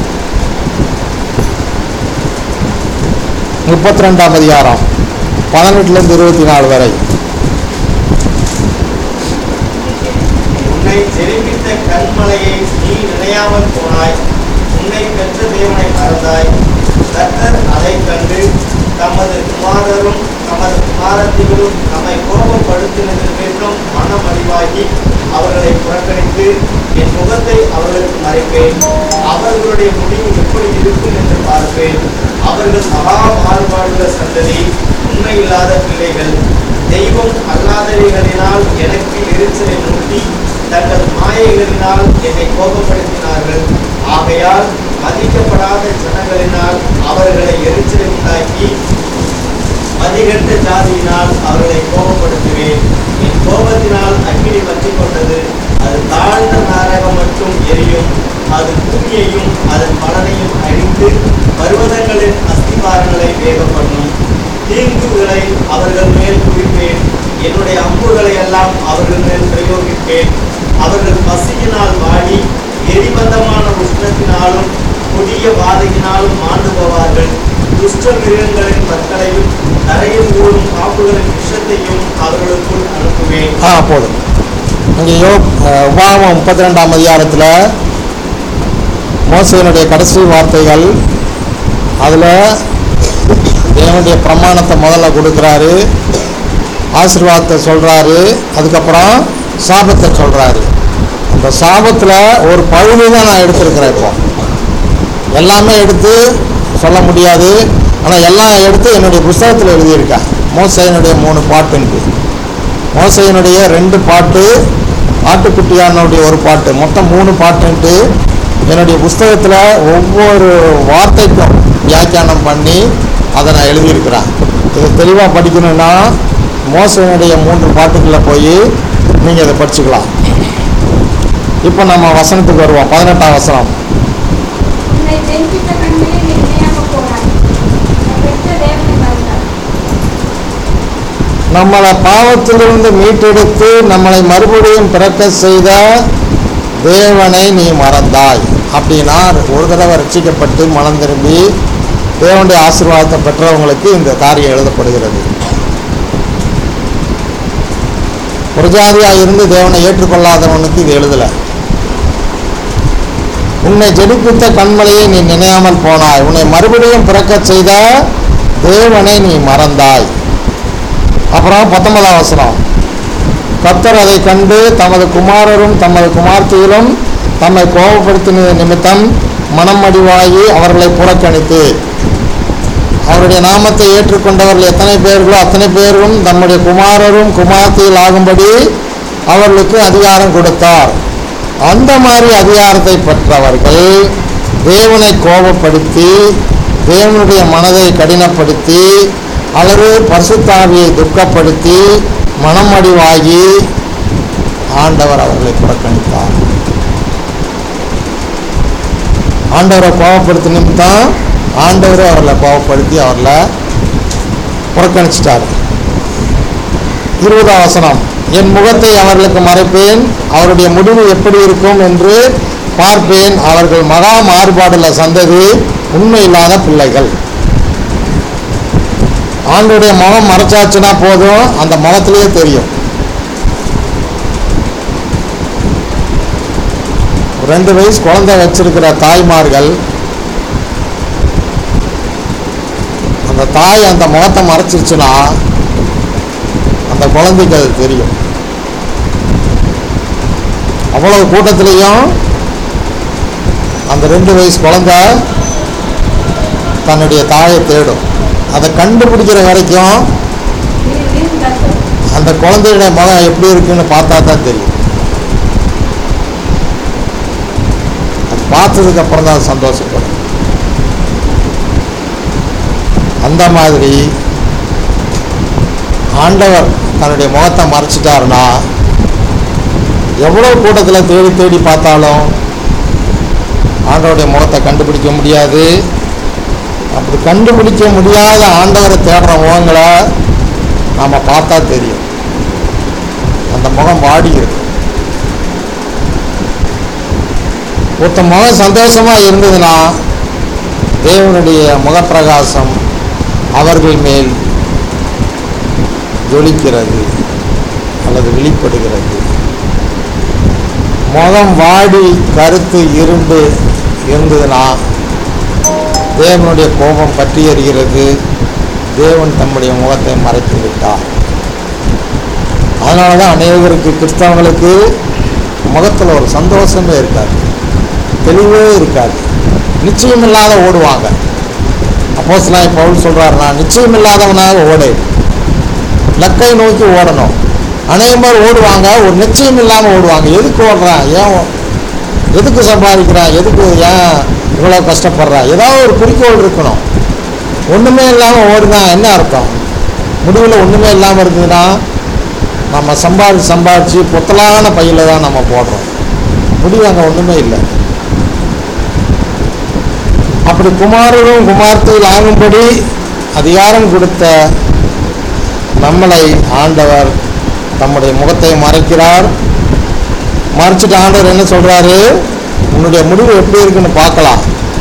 முப்பத்தி ரெண்டாம் அதிகாரம் பதினெட்டுலேருந்து இருபத்தி நாலு வரை உன்னை ஜெனிப்பித்த கண்மலையை நீ நினையாமல் போனாய் உன்னை பெற்ற தேவனை மறந்தாய் கர்த்தர் அதைக் கண்டு தமது குமாரரும் தமது குமாரத்திகளும் நம்மை கோபப்படுத்தினது நிமித்தம் மனம் அறிவாகி அவர்களை புறக்கணித்து என் முகத்தை அவர்களுக்கு மறைப்பேன் அவர்களுடைய முடிவு எப்படி இருக்கும் என்று பார்ப்பேன் அவர்கள் மகா மாறுபாடுள்ள சந்ததி உண்மையில்லாத பிள்ளைகள் தெய்வம் அல்லாதவைகளினால் எனக்கு எரிச்சலை மூட்டி தங்கள் மாயைகளினால் என்னை கோபப்படுத்தினார்கள் ஆகையால் மதிக்கப்படாத ஜனங்களினால் அவர்களை எரிச்சலை உண்டாக்கி மதிகட்ட ஜாதியினால் அவர்களை கோபப்படுத்துவேன் என் கோபத்தினால் அக்கினி வற்றிக் கொண்டது அது தாழ்ந்த நாரகம் மட்டும் எரியும் அது பூமியையும் அதன் பலனையும் அழித்து பர்வதங்களின் அஸ்திபாரங்களை வேக பண்ணும் தீங்குகளை அவர்கள் மேல் குவிப்பேன் என்னுடைய அம்புகளை எல்லாம் அவர்கள் மேல் பிரயோகிப்பேன் அவர்கள் பசியினால் வாடி எரிபந்தமான உஷ்ணத்தினாலும் கொடிய வாதையினாலும் மாண்டு போவார்கள் துஷ்ட மிருகங்களின் பற்களையும் தரையில் ஊறும் பாம்புகளின் விஷத்தையும் அவர்களுக்குள் அனுப்புவேன் ஆ போதும் இங்கே யோ அஹ், உபாகமம் முப்பத்தி ரெண்டாம் அதிகாரத்தில் மோசையினுடைய கடைசி வார்த்தைகள் அதில் தேவனுடைய பிரமாணத்தை முதல்ல கொடுக்குறாரு ஆசீர்வாதத்தை சொல்கிறாரு அதுக்கப்புறம் சாபத்தை சொல்கிறாரு அந்த சாபத்தில் ஒரு பகுதி தான் நான் எடுத்திருக்கிறேன் இப்போ எல்லாமே எடுத்து சொல்ல முடியாது ஆனால் எல்லாம் எடுத்து என்னுடைய புஸ்தகத்தில் எழுதியிருக்கேன் மோசையினுடைய மூணு பாட்டுன்ட்டு மோசையினுடைய ரெண்டு பாட்டு ஆட்டுக்குட்டியானுடைய ஒரு பாட்டு மொத்தம் மூணு பாட்டுன்ட்டு என்னுடைய புஸ்தகத்தில் ஒவ்வொரு வார்த்தைக்கும் வியாக்கியானம் பண்ணி அதை நான் எழுதியிருக்கிறேன் இது தெளிவாக படிக்கணும்னா மோசையினுடைய மூன்று பாட்டுக்குள்ளே போய் நீங்கள் இதை படிச்சுக்கலாம் இப்போ நம்ம வசனத்துக்கு வருவோம் பதினெட்டாம் வசனம் உன்னை ஜெயிப்பித்த கண்களை நீ நினையாமல் போனாய் உன்னை பெற்ற தேவனை மறந்தாய் நம்மளை பாவத்திலிருந்து மீட்டெடுத்து நம்மளை மறுபடியும் பிறக்க செய்த தேவனை நீ மறந்தாய் அப்படின்னா ஒரு தடவை ரட்சிக்கப்பட்டு மனம் திரும்பி தேவனுடைய ஆசீர்வாதத்தை பெற்றவங்களுக்கு இந்த காரியம் எழுதப்படுகிறது புரஜாதியாக இருந்து தேவனை ஏற்றுக்கொள்ளாதவனுக்கு இது எழுதலை உன்னை ஜெனிப்பித்த கண்மலையை நீ நினையாமல் போனாய் உன்னை மறுபடியும் பிறக்கச் செய்த தேவனை நீ மறந்தாய் அப்புறம் பத்தொன்பதாம் வசனம் கர்த்தர் அதை கண்டு தமது குமாரரும் தமது குமார்த்திகளும் தம்மை கோபப்படுத்தின நிமித்தம் மனம் அடிவாகி அவர்களை புறக்கணித்து அவருடைய நாமத்தை ஏற்றுக்கொண்டவர்கள் எத்தனை பேர்களோ அத்தனை பேரும் தம்முடைய குமாரரும் குமார்த்தியில் ஆகும்படி அவர்களுக்கு அதிகாரம் கொடுத்தார் அந்த மாதிரி அதிகாரத்தை பெற்றவர்கள் தேவனை கோபப்படுத்தி தேவனுடைய மனதை கடினப்படுத்தி அல்லது பரிசுத்தாவியை துக்கப்படுத்தி மனமடிவாகி ஆண்டவர் அவர்களை புறக்கணித்தார் ஆண்டவரை கோபப்படுத்தி நிமித்தம் ஆண்டவர் அவர்களை கோபப்படுத்தி அவர்களை புறக்கணிச்சிட்டார் இருபதாம் வசனம் என் முகத்தை அவர்களுக்கு மறைப்பேன் அவருடைய முடிவு எப்படி இருக்கும் என்று பார்ப்பேன் அவர்கள் மகா மாறுபாடுள்ள சந்ததி உண்மையில்லாத பிள்ளைகள் ஆண்டுடைய முகம் மறைச்சாச்சுன்னா போதும் அந்த முகத்திலேயே தெரியும் ரெண்டு வயசு குழந்தை வச்சிருக்கிற தாய்மார்கள் அந்த தாய் அந்த முகத்தை மறைச்சிருச்சுன்னா அந்த குழந்தைக்கு அது தெரியும் அவ்வளவு கூட்டத்திலையும் அந்த ரெண்டு வயசு குழந்தை தன்னுடைய தாயை தேடும் அதை கண்டுபிடிக்கிற வரைக்கும் நீர் நீர் கத்தும் அந்த குழந்தையுடைய முகம் எப்படி இருக்குன்னு பார்த்தா தான் தெரியும் அது பார்த்ததுக்கு அப்புறம் தான் அது சந்தோஷப்படும் அந்த மாதிரி ஆண்டவர் தன்னுடைய முகத்தை மறைச்சிட்டாருன்னா எவ்வளோ கூட்டத்தில் தேடி தேடி பார்த்தாலும் ஆண்டவருடைய முகத்தை கண்டுபிடிக்க முடியாது அப்படி கண்டுபிடிக்க முடியாத ஆண்டவரை தேடுற முகங்களை நாம் பார்த்தா தெரியும் அந்த முகம் வாடி இருக்கும் ஒருத்த முகம் சந்தோஷமாக இருந்ததுன்னா தேவனுடைய முகப்பிரகாசம் அவர்கள் மேல் ஜொலிக்கிறது அல்லது வெளிப்படுகிறது முகம் வாடி கருத்து இருண்டு இருந்ததுன்னா தேவனுடைய கோபம் பற்றி எறிகிறது தேவன் தம்முடைய முகத்தை மறைத்து விட்டார் அதனால தான் அநேகருக்கு கிறிஸ்தவங்களுக்கு முகத்தில் ஒரு சந்தோஷமே இருக்காது தெளிவே இருக்காது நிச்சயம் இல்லாத ஓடுவாங்க அப்போஸ் நான் பவுல் சொல்கிறாருன்னா நிச்சயம் இல்லாதவனாக ஓடு லக்கை நோக்கி ஓடணும் அநேகமாக ஓடுவாங்க ஒரு நிச்சயம் இல்லாமல் ஓடுவாங்க எதுக்கு ஓடுறான் ஏன் ஓ- எதுக்கு சம்பாதிக்கிறான் எதுக்கு ஏன் இவ்வளோ கஷ்டப்படுறான் ஏதாவது ஒரு குறிக்கோள் இருக்கணும் ஒன்றுமே இல்லாமல் ஓடுனா என்ன அர்த்தம் முடிவில் ஒன்றுமே இல்லாமல் இருந்ததுன்னா நம்ம சம்பாதிச்சு சம்பாதிச்சு பொத்தலான பையில தான் நம்ம போடுறோம் முடிவு அங்கே ஒன்றுமே இல்லை அப்படி குமாரரும் குமார்த்தையில் ஆகும்படி அதிகாரம் கொடுத்த நம்மளை ஆண்டவர் தம்முடைய முகத்தை மறைக்கிறார் மறைச்சிட்டு ஆண்டவர் என்ன சொல்றாரு உன்னுடைய முடிவு எப்படி இருக்குன்னு பார்க்கலாம்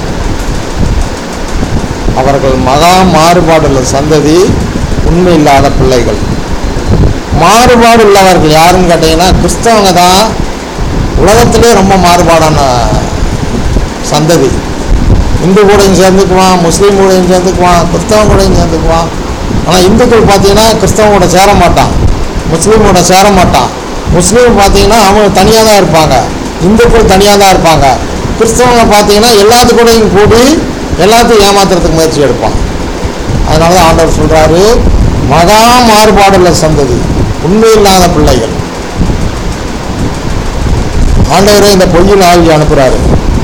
அவர்கள் மகா மாறுபாடுள்ள சந்ததி உண்மை இல்லாத பிள்ளைகள் மாறுபாடு உள்ளவர்கள் யாருன்னு கேட்டீங்கன்னா கிறிஸ்தவங்க தான் உலகத்திலே ரொம்ப மாறுபாடான சந்ததி இந்து கூடயும் சேர்ந்துக்குவான் முஸ்லீம் கூடயும் சேர்ந்துக்குவான் கிறிஸ்தவன் கூடயும் சேர்ந்துக்குவான் ஆனால் இந்துக்கள் பார்த்தீங்கன்னா கிறிஸ்தவன் கூட சேர மாட்டான் முஸ்லீம் கூட சேர மாட்டான் முஸ்லீம் பார்த்தீங்கன்னா அவங்க தனியாக தான் இருப்பாங்க இந்துக்கள் தனியாக தான் இருப்பாங்க கிறிஸ்தவங்க பார்த்தீங்கன்னா எல்லாத்து கூடயும் கூடி எல்லாத்தையும் ஏமாத்துறதுக்கு முயற்சி எடுப்பான் அதனால தான் ஆண்டவர் சொல்கிறாரு மகா மாறுபாடுள்ள சந்ததி உண்மை இல்லாத பிள்ளைகள் ஆண்டவரே இந்த பொய்யின் ஆவி அனுப்புகிறாரு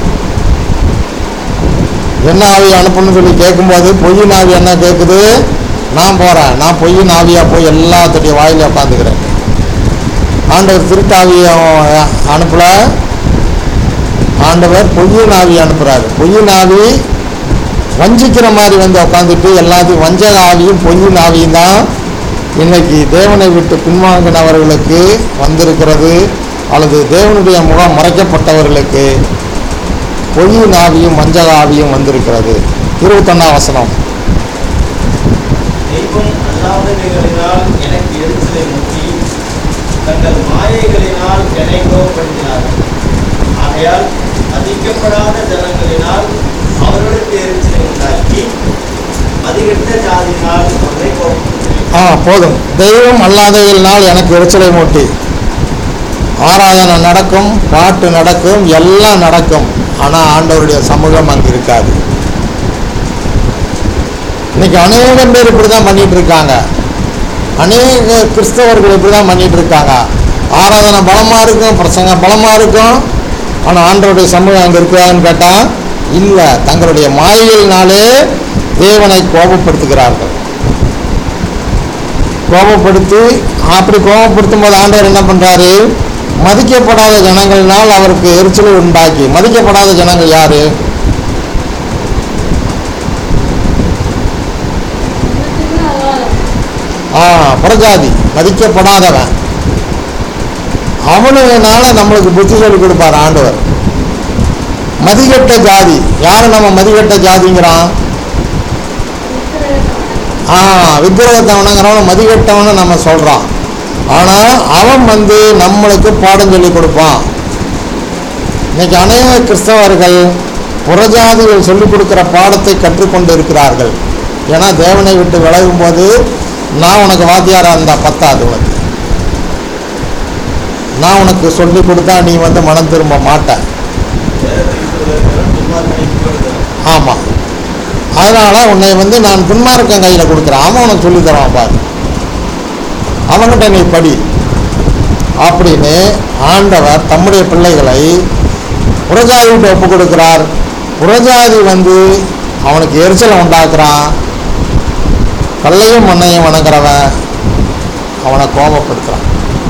என்ன ஆவி அனுப்பணும்னு சொல்லி கேட்கும்போது பொய்யின் ஆவி என்ன கேட்குது நான் போகிறேன் நான் பொய்யின் ஆவியாக போய் எல்லாத்துடைய வாயில உட்காந்துக்கிறேன் ஆண்டவர் திருட்டாவியை அனுப்பல ஆண்டவர் பொய்யின் ஆவி அனுப்புகிறாரு பொய்யின் ஆவி வஞ்சிக்கிற மாதிரி வந்து உட்காந்துட்டு எல்லாத்தையும் வஞ்சக ஆவியும் பொய்யின் ஆவியும் தான் இன்னைக்கு தேவனை விட்டு பின்வாங்கினவர்களுக்கு வந்திருக்கிறது அல்லது தேவனுடைய முகம் மறைக்கப்பட்டவர்களுக்கு பொய்யின் ஆவியும் வஞ்சக ஆவியும் வந்திருக்கிறது இருபத்தொன்னாம் வசனம் தெய்வம் அல்லாதவைகளினால் எனக்கு எரிச்சலை முற்றி தங்கள் மாயைகளினால் என்னை கோபப்படுத்தினார்கள் ஆகையால் மதிக்கப்படாத ஜனங்களினால் அவர்களுக்கு எரிச்சலை உண்டாக்கி மதிகட்ட ஜாதியினால் அவரை கோபப்படுத்தினேன் ஆ போதும் தெய்வம் அல்லாதவர்களால் எனக்கு எரிச்சலை மூட்டி ஆராதனை நடக்கும் பாட்டு நடக்கும் எல்லாம் நடக்கும் ஆனால் ஆண்டவருடைய சமூகம் அங்கே இருக்காது இன்னைக்கு அநேகம் பேர் இப்படி தான் பண்ணிட்டு இருக்காங்க அநேக கிறிஸ்தவர்கள் இப்படி தான் பண்ணிட்டு இருக்காங்க ஆராதனை பலமாக இருக்கும் பிரசங்கம் பலமாக இருக்கும் ஆனால் ஆண்டவருடைய சமூகம் அங்கே இருக்குதான்னு கேட்டால் இல்லை தங்களுடைய மாயையினாலே தேவனை கோபப்படுத்துகிறார்கள் கோபப்படுத்தி அப்படி கோபப்படுத்தும் போது ஆண்டவர் என்ன பண்றாரு மதிக்கப்படாத ஜனங்களினால் அவருக்கு எரிச்சலை உண்டாக்கி மதிக்கப்படாத ஜனங்கள் யாரு ஆ புறஜாதி மதிக்கப்படாதவன் அவனுனால நம்மளுக்கு புத்தி சொல்லி கொடுப்பார் ஆண்டவர் மதிகட்ட ஜாதி யாரை நம்ம மதிகட்ட ஜாதிங்கிறான் ஆ விக்கிரகத்தவனுங்கிறவன மதிகட்டவனை நம்ம சொல்கிறான் ஆனால் அவன் வந்து நம்மளுக்கு பாடம் சொல்லி கொடுப்பான் இன்னைக்கு அநேக கிறிஸ்தவர்கள் புறஜாதிகள் சொல்லிக் கொடுக்குற பாடத்தை கற்றுக்கொண்டு இருக்கிறார்கள் ஏன்னா தேவனை விட்டு விலகும் போது நான் உனக்கு வாத்தியாராக இருந்தா பத்தாது உனக்கு நான் உனக்கு சொல்லி கொடுத்தா நீ வந்து மனம் திரும்ப மாட்ட ஆமாம் அதனால் உன்னை வந்து நான் பின்மார்க்கம் கையில் கொடுக்குறேன் அவன் உனக்கு சொல்லி தரான் பாரு அவன்கிட்ட நீ படி அப்படின்னு ஆண்டவர் தம்முடைய பிள்ளைகளை புறஜாதி விட்டு ஒப்பு கொடுக்கிறார் புறஜாதி வந்து அவனுக்கு எரிச்சலை உண்டாக்குறான் கல்லையும் மண்ணையும் வணங்குறவன் அவனை கோபப்படுத்துறான்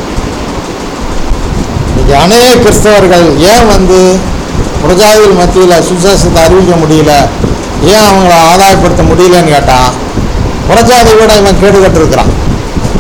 இன்னைக்கு அநேக கிறிஸ்தவர்கள் ஏன் வந்து புறஜாதிகள் மத்தியில் சுசேஷத்தை அறிவிக்க முடியல ஏன் அவங்கள ஆதாயப்படுத்த முடியலன்னு கேட்டான் புறஜாதி விட இவன் கேடு கட்டிருக்கிறான்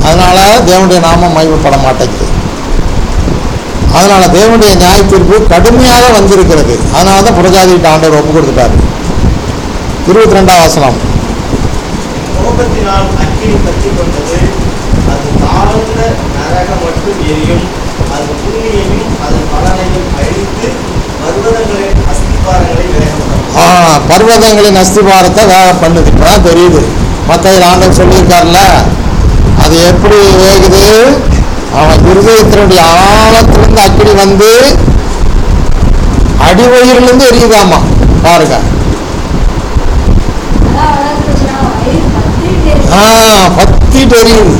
அதனால தேவனுடைய நாமம் மகிமைப்பட மாட்டேங்குது அதனால தேவனுடைய நியாய தீர்ப்பு கடுமையாக வந்திருக்கிறது அதனால தான் புரஜாதிகிட்ட ஆண்டவர் ஒப்பு கொடுத்துட்டாரு இருபத்தி ரெண்டாம் வசனம் கோபத்தினால் அக்கினி பற்றி கொண்டது அது தாழ்ந்த நரகம் மட்டும் எரியும் அது புண்ணியையும் அதன் பலனையும் அழித்து பர்வதங்களின் அஸ்திபாரங்களை வேகப்படும் ஆ பர்வதங்களின் அஸ்திபாரத்தை வேக பண்ணுது இப்பதான் தெரியுது மற்ற ஆண்டவர் சொல்லியிருக்காருல்ல அது எப்படி வேகுது அவன் இருதயத்தினுடைய ஆழத்திலிருந்து அக்கினி வந்து அடிவயிறிலிருந்து எரியுதாமா பாருங்க அதான் வளர்ந்துச்சுன்னா வயிறு பத்திட்டு ஆ பத்திட்டு எரியுது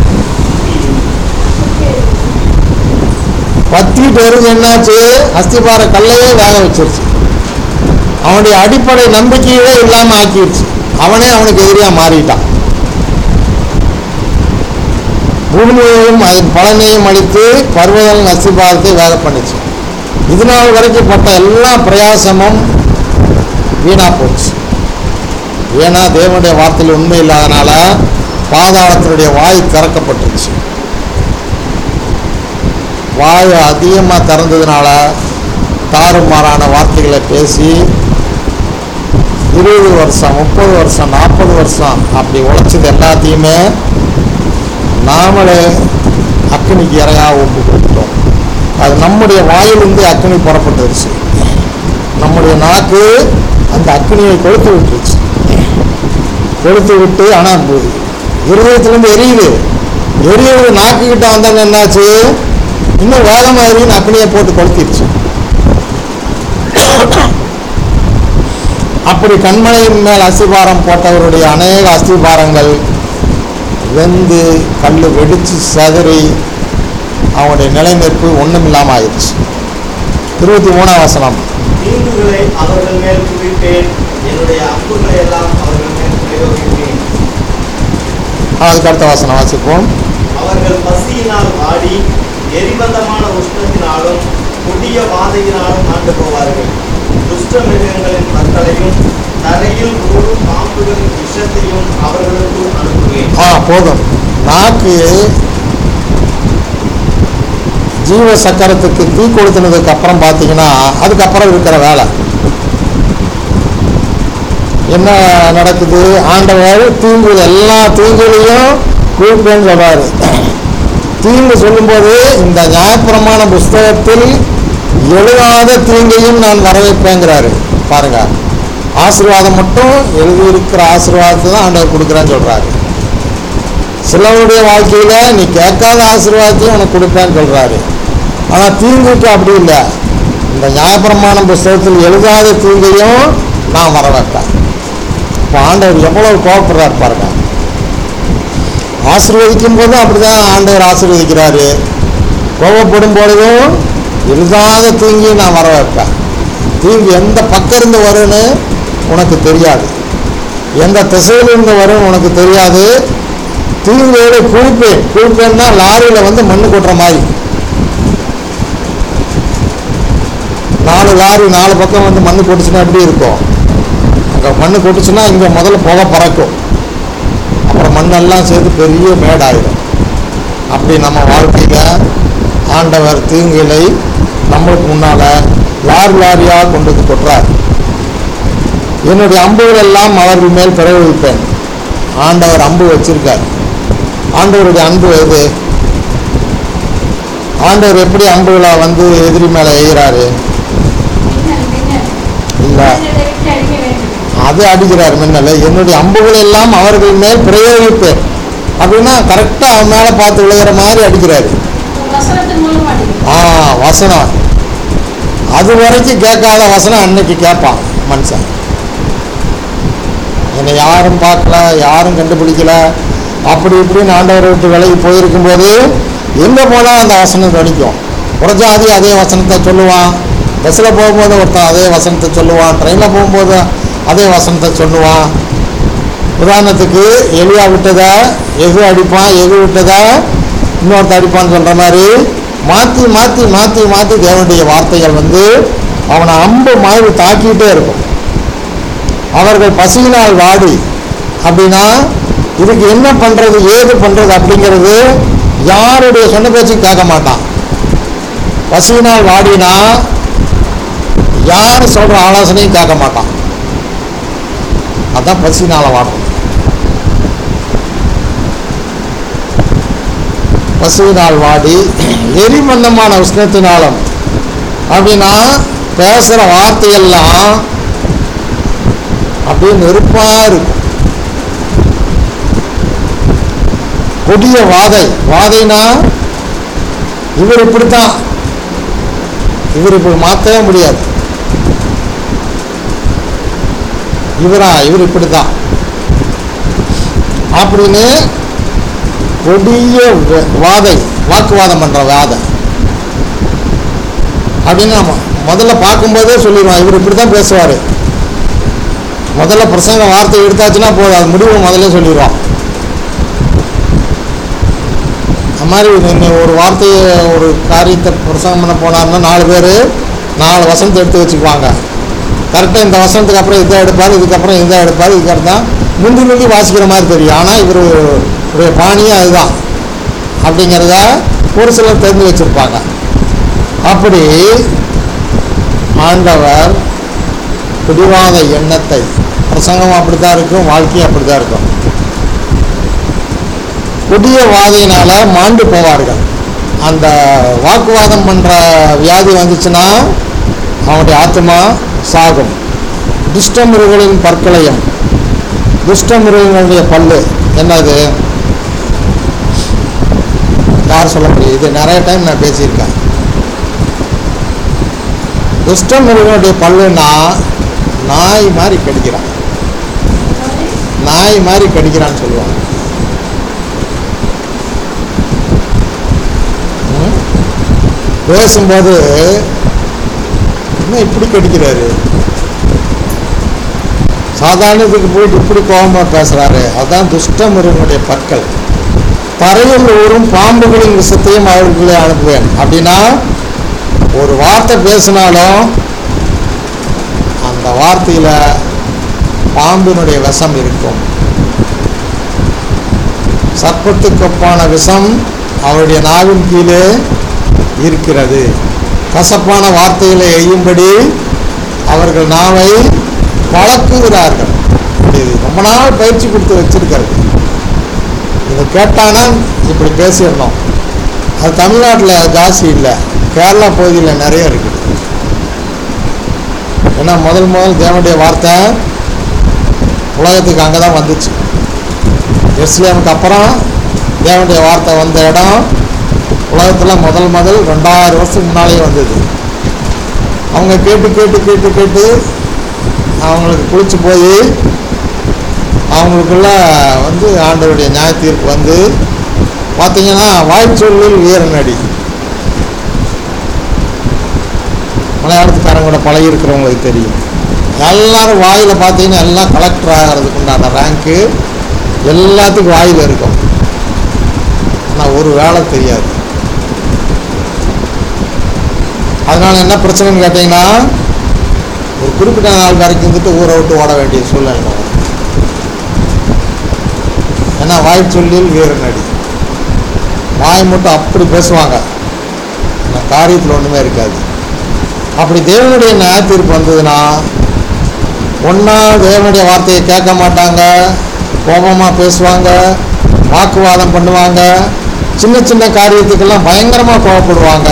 பத்திட்டு எரிஞ்சு என்னாச்சு அஸ்திபார கல்லையே வேக வச்சிருச்சு அவனுடைய அடிப்படை நம்பிக்கையே இல்லாம ஆக்கிடுச்சு அவனே அவனுக்கு எதிரியா மாறிட்டான் பூமியையும் அதன் பலனையும் அளித்து பர்வதம் அஸ்திபாரத்தை வேக பண்ணுச்சு இது நாள் வரைக்கும் பட்ட எல்லா பிரயாசமும் வீணா போச்சு ஏன்னா தேவனுடைய வார்த்தையில் உண்மை இல்லாதனால பாதாளத்தினுடைய வாய் திறக்கப்பட்டுருச்சு வாய் அதிகமாக திறந்ததுனால தாறுமாறான வார்த்தைகளை பேசி இருபது வருஷம் முப்பது வருஷம் நாற்பது வருஷம் அப்படி உழைச்சது எல்லாத்தையுமே நாமளே அக்னிக்கு இறையாக ஒப்பு கொடுத்துட்டோம் அது நம்முடைய வாயிலிருந்து அக்னி புறப்பட்டுருச்சு நம்முடைய நாக்கு அந்த அக்னியை கொளுத்து விட்டுருச்சு கொளுத்து விட்டு ஆனால் இருதயத்திலேருந்து எரியுது எரியுறது நாக்குக்கிட்ட வந்தாங்க என்னாச்சு இன்னும் வேகமாக எரியும் அக்னியை போட்டு கொளுத்திடுச்சு அப்படி கண்மலையின் மேல் அஸ்திபாரம் போட்டவருடைய அநேக அஸ்திபாரங்கள் வெந்து கல் வெடிச்சு சதறி அவனுடைய நிலைநிற்பு ஒன்றுமில்லாமல் ஆயிடுச்சு இருபத்தி மூணாம் வசனம் தீங்குகளை அவர்கள் மேல் குவிப்பேன் என்னுடைய அம்புகளை எல்லாம் அவர்கள் மேல் பிரயோகிப்பேன் அதுக்கு அடுத்த வசனம் வாசிப்போம் அவர்கள் பசியினால் வாடி எரிபந்தமான உஷ்ணத்தினாலும் கொடிய வாதையினாலும் ஆண்டு போவார்கள் துஷ்ட மிருகங்களின் பற்களையும் தரையில் ஊறும் பாம்புகளின் விஷத்தையும் அவர்களுக்கு அனுப்புவேன் ஆ போதும் நாக்கு ஜீவ சக்கரத்துக்கு தீ கொளுத்துனதுக்கு அப்புறம் பார்த்தீங்கன்னா அதுக்கப்புறம் இருக்கிற வேலை என்ன நடக்குது ஆண்டவர் தீங்கு எல்லா தீங்குலையும் குறிப்பேன்னு சொல்றாரு தீங்கு சொல்லும்போது இந்த நியாயப்பிரமாண புஸ்தகத்தில் எழுதாத தீங்கையும் நான் வரவேற்பேங்கிறாரு பாருங்க ஆசீர்வாதம் மட்டும் எழுதியிருக்கிற ஆசீர்வாதத்தை தான் ஆண்டவர் கொடுக்குறேன்னு சொல்றாரு சிலருடைய வாழ்க்கையில நீ கேட்காத ஆசீர்வாதத்தையும் உனக்கு கொடுப்பேன்னு சொல்றாரு ஆனா தீங்குக்கு அப்படி இல்லை இந்த நியாயப்பிரமாணம் புஸ்தகத்தில் எழுதாத தீங்கையும் நான் வர வைப்பேன் இப்போ ஆண்டவர் எவ்வளவு கோவப்படுறாரு பாருங்க ஆசீர்வதிக்கும் போதும் அப்படிதான் ஆண்டவர் ஆசீர்வதிக்கிறாரு கோபப்படும் பொழுதும் எழுதாத தீங்கையும் நான் வர வைப்பேன் தீங்கு எந்த பக்கம் இருந்து வரும்னு உனக்கு தெரியாது எந்த திசையிலிருந்து வரும் உனக்கு தெரியாது தீங்கோடு குளிப்பேன் குளிப்பேன்னா லாரியில் வந்து மண்ணு கொட்டுற மாதிரி நாலு லாரி நாலு பக்கம் வந்து மண்ணு கொட்டுச்சுன்னா எப்படி இருக்கும் அங்கே மண்ணு கொட்டுச்சுன்னா இங்கே முதல்ல புகை பறக்கும் அப்புறம் மண்ணெல்லாம் சேர்த்து பெரிய மேடாயிடும் அப்படி நம்ம வாழ்க்கையில் ஆண்டவர் தீங்குகளை நம்மளுக்கு முன்னால் லாரி லாரியாக கொண்டு வந்து கொட்டுறார் என்னுடைய அம்புகள் எல்லாம் அவர்கள் மேல் பிரயோகிப்பேன் ஆண்டவர் அம்பு வச்சிருக்கார் ஆண்டவருடைய அன்பு எது ஆண்டவர் எப்படி அம்புகளை வந்து எதிரி மேலே எய்கிறாரு மின்னல் மின்னல் இல்லை மின்னலை விட்டு அடிக்க வேண்டும் அது அடிக்கிறார் மின்னல் என்னுடைய அம்புகள் எல்லாம் அவர்கள் மேல் பிரயோகிப்பேன் அப்படின்னா கரெக்டாக அவன் மேலே பார்த்து விழுகிற மாதிரி அடிக்கிறாரு வசனத்தின் மூலம் அடிக்கும் ஆ வசனம் அது வரைக்கும் கேட்காத வசனம் அன்னைக்கு கேட்பான் மனுஷன் என்னை யாரும் பார்க்கல யாரும் கண்டுபிடிக்கல அப்படி இப்படின்னு ஆண்டவரை விட்டு விலகி போயிருக்கும்போது எங்கே போனால் அந்த வசனம் கணிக்கும் புறஜாதி அதே வசனத்தை சொல்லுவான் பஸ்ஸில் போகும்போது ஒருத்தன் அதே வசனத்தை சொல்லுவான் ட்ரெயினில் போகும்போது அதே வசனத்தை சொல்லுவான் உதாரணத்துக்கு எலியா விட்டதா எது அடிப்பான் எது விட்டதா இன்னொருத்த அடிப்பான்னு சொல்கிற மாதிரி மாற்றி மாற்றி மாற்றி மாற்றி தேவனுடைய வார்த்தைகள் வந்து அவனை அம்பு மாதிரி தாக்கிட்டே இருக்கும் அவர்கள் பசியினால் வாடி அப்படின்னா இதுக்கு என்ன பண்றது ஏது பண்றது அப்படிங்கிறது யாருடைய சொன்ன பேச்சும் கேட்க மாட்டான் பசியினால் வாடினா யார் சொல்ற ஆலோசனையும் கேட்க மாட்டான் அதான் பசினால வாடும் பசுவினால் வாடி எரிமந்தமான உஷ்ணத்தினாலும் அப்படின்னா பேசுகிற வார்த்தையெல்லாம் அப்படியே நெருப்பா இருக்கும் கொடிய வாதை வாதைனா இவர் இப்படித்தான் இவர் இப்படி மாற்றவே முடியாது இவரா இவர் இப்படித்தான் அப்படின்னு கொடிய வ- வாதை வாக்குவாதம் பண்ற வாதை அப்படின்னு நம்ம முதல்ல பார்க்கும்போதே சொல்லிடுவோம் இவர் இப்படி தான் பேசுவார் முதல்ல பிரசங்க வார்த்தை எடுத்தாச்சுன்னா போதும் அது முடிவு முதல்ல சொல்லிடுவோம் அது மாதிரி நீங்கள் ஒரு வார்த்தையை ஒரு காரியத்தை பிரசங்கம் பண்ண போனாருன்னா நாலு பேர் நாலு வசனத்தை எடுத்து வச்சுக்குவாங்க கரெக்டாக இந்த வசனத்துக்கு அப்புறம் இதை எடுப்பார் இதுக்கப்புறம் இதை எடுப்பார் இதுக்கப்புறம் தான் முந்தி முந்தி வாசிக்கிற மாதிரி தெரியும் ஆனால் இவர் இவருடைய பாணியே அதுதான் அப்படிங்கிறத ஒரு சிலர் தெரிஞ்சு வச்சுருப்பாங்க அப்படி ஆண்டவர் பிடிவாத எண்ணத்தை பிரசங்கம் அப்படி தான் இருக்கும் வாழ்க்கையும் அப்படி தான் இருக்கும் கொடிய வாதையினால மாண்டு போவார்கள் அந்த வாக்குவாதம் பண்ற வியாதி வந்துச்சுன்னா அவனுடைய ஆத்மா சாகும் துஷ்ட மிருகங்களின் பற்களையும் துஷ்ட மிருகங்களுடைய பல்லு என்னது யார் சொல்ல முடியும் இது நிறைய டைம் நான் பேசியிருக்கேன் துஷ்ட மிருகங்களுடைய பல்லுன்னா நாய் மாதிரி கடிக்கிறான் நாய் மாதிரி கடிக்கிறான்னு சொல்லுவாங்க ம்? பேசும்போது என்ன இப்படி கடிக்கிறாரு சாதாரணத்துக்கு போயிட்டு இப்படி கோபமாக பேசுகிறாரு அதுதான் துஷ்ட மிருகனுடைய பற்கள் தரையில் ஊறும் பாம்புகளின் விஷத்தையும் அவர்களே அனுப்புவேன் அப்படின்னா ஒரு வார்த்தை பேசினாலும் அந்த வார்த்தையில் பாம்பினுடைய விஷம் இருக்கும் சர்ப்பத்துக்கொப்பான விஷம் அவருடைய நாவின் கீழே இருக்கிறது கசப்பான வார்த்தைகளை எய்யும்படி அவர்கள் நாவை பழக்குகிறார்கள் இது ரொம்ப நாள் பயிற்சி கொடுத்து வச்சிருக்கிறது இதை கேட்டானா இப்படி பேசிடணும் அது தமிழ்நாட்டில் ஜாஸ்தி இல்லை கேரளா பகுதியில் நிறைய இருக்குது ஏன்னா முதல் முதல் தேவனுடைய வார்த்தை உலகத்துக்கு அங்கே தான் வந்துச்சு எஸ்லேமுக்கு அப்புறம் தேவனுடைய வார்த்தை வந்த இடம் உலகத்தில் முதல் முதல் ரெண்டாயிரம் வருஷத்துக்கு முன்னாலேயே வந்தது அவங்க கேட்டு கேட்டு கேட்டு கேட்டு அவங்களுக்கு குளிச்சு போய் அவங்களுக்குள்ள வந்து ஆண்டவருடைய நியாய தீர்ப்பு வந்து பார்த்தீங்கன்னா வாய்ச்சொல்லில் வீரநடி மலையாளத்துக்காரங்க கூட பழகி இருக்கிறவங்களுக்கு தெரியும் எல்லாரும் வாயில் பார்த்தீங்கன்னா எல்லாம் கலெக்டர் ஆகிறதுக்கு உண்டான ரேங்க்கு எல்லாத்துக்கும் வாயில் இருக்கும் ஆனால் ஒரு வேலை தெரியாது அதனால என்ன பிரச்சனைன்னு கேட்டிங்கன்னா ஒரு குறிப்பிட்ட நாள் வரைக்கும் இருந்துட்டு ஊரை விட்டு ஓட வேண்டிய சூழ்நிலை வரும் ஏன்னா வாய் சொல்லில் வீர நடி வாய் மட்டும் அப்படி பேசுவாங்க ஆனால் காரியத்தில் ஒன்றுமே இருக்காது அப்படி தேவனுடைய நியாய தீர்ப்பு வந்ததுன்னா ஒன்றா தேவனுடைய வார்த்தையை கேட்க மாட்டாங்க கோபமாக பேசுவாங்க வாக்குவாதம் பண்ணுவாங்க சின்ன சின்ன காரியத்துக்கெல்லாம் பயங்கரமாக கோவப்படுவாங்க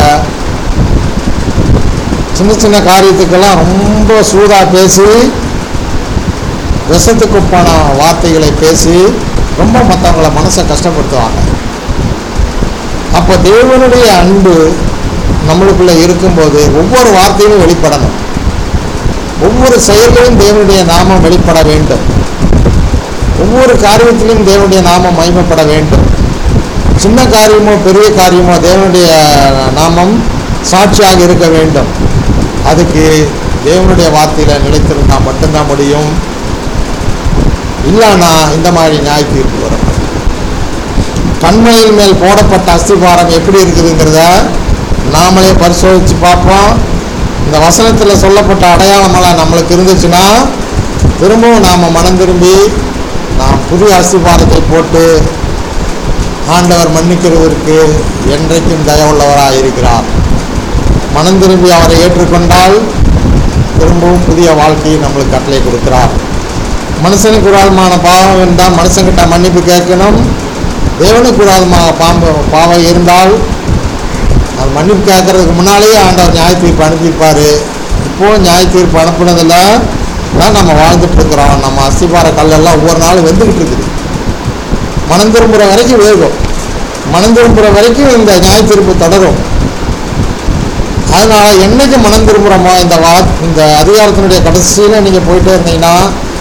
சின்ன சின்ன காரியத்துக்கெல்லாம் ரொம்ப சூடாக பேசி விஷத்துக்குப்பான வார்த்தைகளை பேசி ரொம்ப மற்றவங்கள மனசை கஷ்டப்படுத்துவாங்க அப்போ தேவனுடைய அன்பு நம்மளுக்குள்ள இருக்கும்போது ஒவ்வொரு வார்த்தையிலும் வெளிப்படணும் ஒவ்வொரு செயலிலும் தேவனுடைய நாமம் வெளிப்பட வேண்டும் ஒவ்வொரு காரியத்திலும் தேவனுடைய நாமம் மகிமைப்பட வேண்டும் சின்ன காரியமோ பெரிய காரியமோ தேவனுடைய நாமம் சாட்சியாக இருக்க வேண்டும் அதுக்கு தேவனுடைய வார்த்தையில் நிலைத்திருந்தால் மட்டும்தான் முடியும் இல்லைன்னா இந்த மாதிரி நியாய தீர்ப்பு வரும் கண்மையின் மேல் போடப்பட்ட அஸ்திபாரம் எப்படி இருக்குதுங்கிறத நாமளே பரிசோதித்து பார்ப்போம் இந்த வசனத்தில் சொல்லப்பட்ட அடையாளமெல்லாம் நம்மளுக்கு இருந்துச்சுன்னா திரும்பவும் நாம் மனம் திரும்பி நாம் புதிய அஸ்திபாரத்தை போட்டு ஆண்டவர் மன்னிக்கிறதற்கு என்றைக்கும் தயவுள்ளவராக இருக்கிறார் மனம் திரும்பி அவரை ஏற்றுக்கொண்டால் திரும்பவும் புதிய வாழ்க்கையை நம்மளுக்கு கட்டளை கொடுக்கிறார் மனுஷனுக்கு விரோதமான பாவம் இருந்தால் மனுஷங்கிட்ட மன்னிப்பு கேட்கணும் தேவனுக்கு விரோதமாக பாம்பு பாவம் இருந்தால் அது மன்னிப்பு கேட்கறதுக்கு முன்னாலேயே ஆண்டவர் நியாய தீர்ப்பு அனுப்பியிருப்பார் இப்போவும் நியாய தீர்ப்பு அனுப்புனதில் தான் நம்ம வாழ்ந்துட்டு இருக்கிறோம் நம்ம அஸ்திபார கல்லெல்லாம் ஒவ்வொரு நாளும் வெந்துக்கிட்டு இருக்குது மனம் திரும்புகிற வரைக்கும் வேகும் மனம் திரும்புகிற வரைக்கும் இந்த நியாய தீர்ப்பு தொடரும் அதனால் என்னைக்கு மனம் திரும்புகிறோமோ இந்த வா இந்த அதிகாரத்தினுடைய கடைசியில் நீங்கள் போயிட்டே இருந்தீங்கன்னா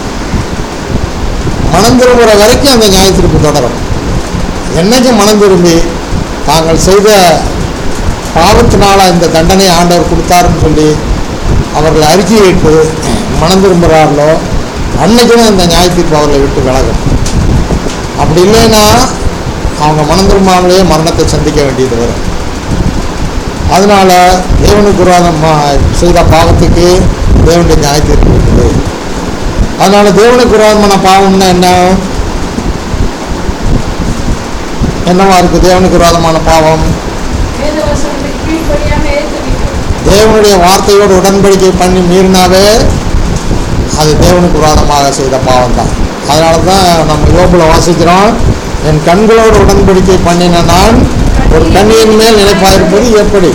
மனம் திரும்புகிற வரைக்கும் அந்த நியாய தீர்ப்பு தொடரும் என்னைக்கு மனம் திரும்பி தாங்கள் செய்த பாவத்தினால இந்த தண்டனை ஆண்டவர் கொடுத்தாருன்னு சொல்லி அவர்கள் அறிக்கையிட்டு மனம் திரும்புகிறார்களோ அன்னைக்குமே இந்த நியாய தீர்ப்பு அவர்களை விட்டு விலகும் அப்படி இல்லைன்னா அவங்க மனம் திரும்பாமலேயே மரணத்தை சந்திக்க வேண்டியது வரும் அதனால தேவனுக்கு விரோதமாக செய்த பாவத்துக்கு தேவனுடைய நியாய தீர்ப்பு இருக்குது அதனால தேவனுக்கு விரோதமான பாவம்னா என்ன என்னவா இருக்கு தேவனுக்கு விரோதமான பாவம் வேத வசனத்துக்கு கீழ்ப்படியாம ஏற்றுவிக்கும் தேவனுடைய வார்த்தையோடு உடன்படிக்கை பண்ணி மீறினாவே அது தேவனுக்கு விரோதமாக செய்த பாவம் தான் அதனால தான் நம்ம யோபுல வாசிக்கிறோம் என் கண்களோடு உடன்படிக்கை பண்ணின நான் ஒரு கண்ணியின் மேல் நிலைப்பாயிருப்பது எப்படி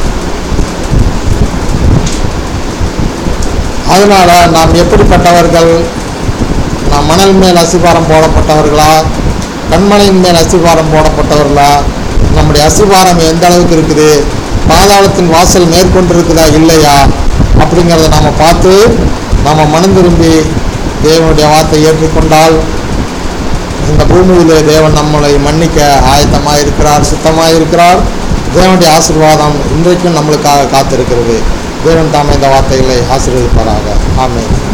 அதனால நாம் எப்படிப்பட்டவர்கள் நாம் மணல் மேல் அசிபாரம் போடப்பட்டவர்களா கண்மலையின் மேல் அசிபாரம் போடப்பட்டவர்களா நம்முடைய அசிபாரம் எந்த அளவுக்கு இருக்குது பாதாளத்தின் வாசல் மேற்கொண்டிருக்குதா இல்லையா அப்படிங்கிறத நாம் பார்த்து நாம் மனம் திரும்பி தேவனுடைய வார்த்தை ஏற்றுக்கொண்டால் இந்த பூமியிலே தேவன் நம்மளை மன்னிக்க ஆயத்தமாக இருக்கிறார் சுத்தமாக இருக்கிறார் தேவனுடைய ஆசீர்வாதம் இன்றைக்கும் நம்மளுக்காக காத்திருக்கிறது தேவன் தாமே இந்த வார்த்தைகளை ஆசீர்வதிப்பாராக ஆமென்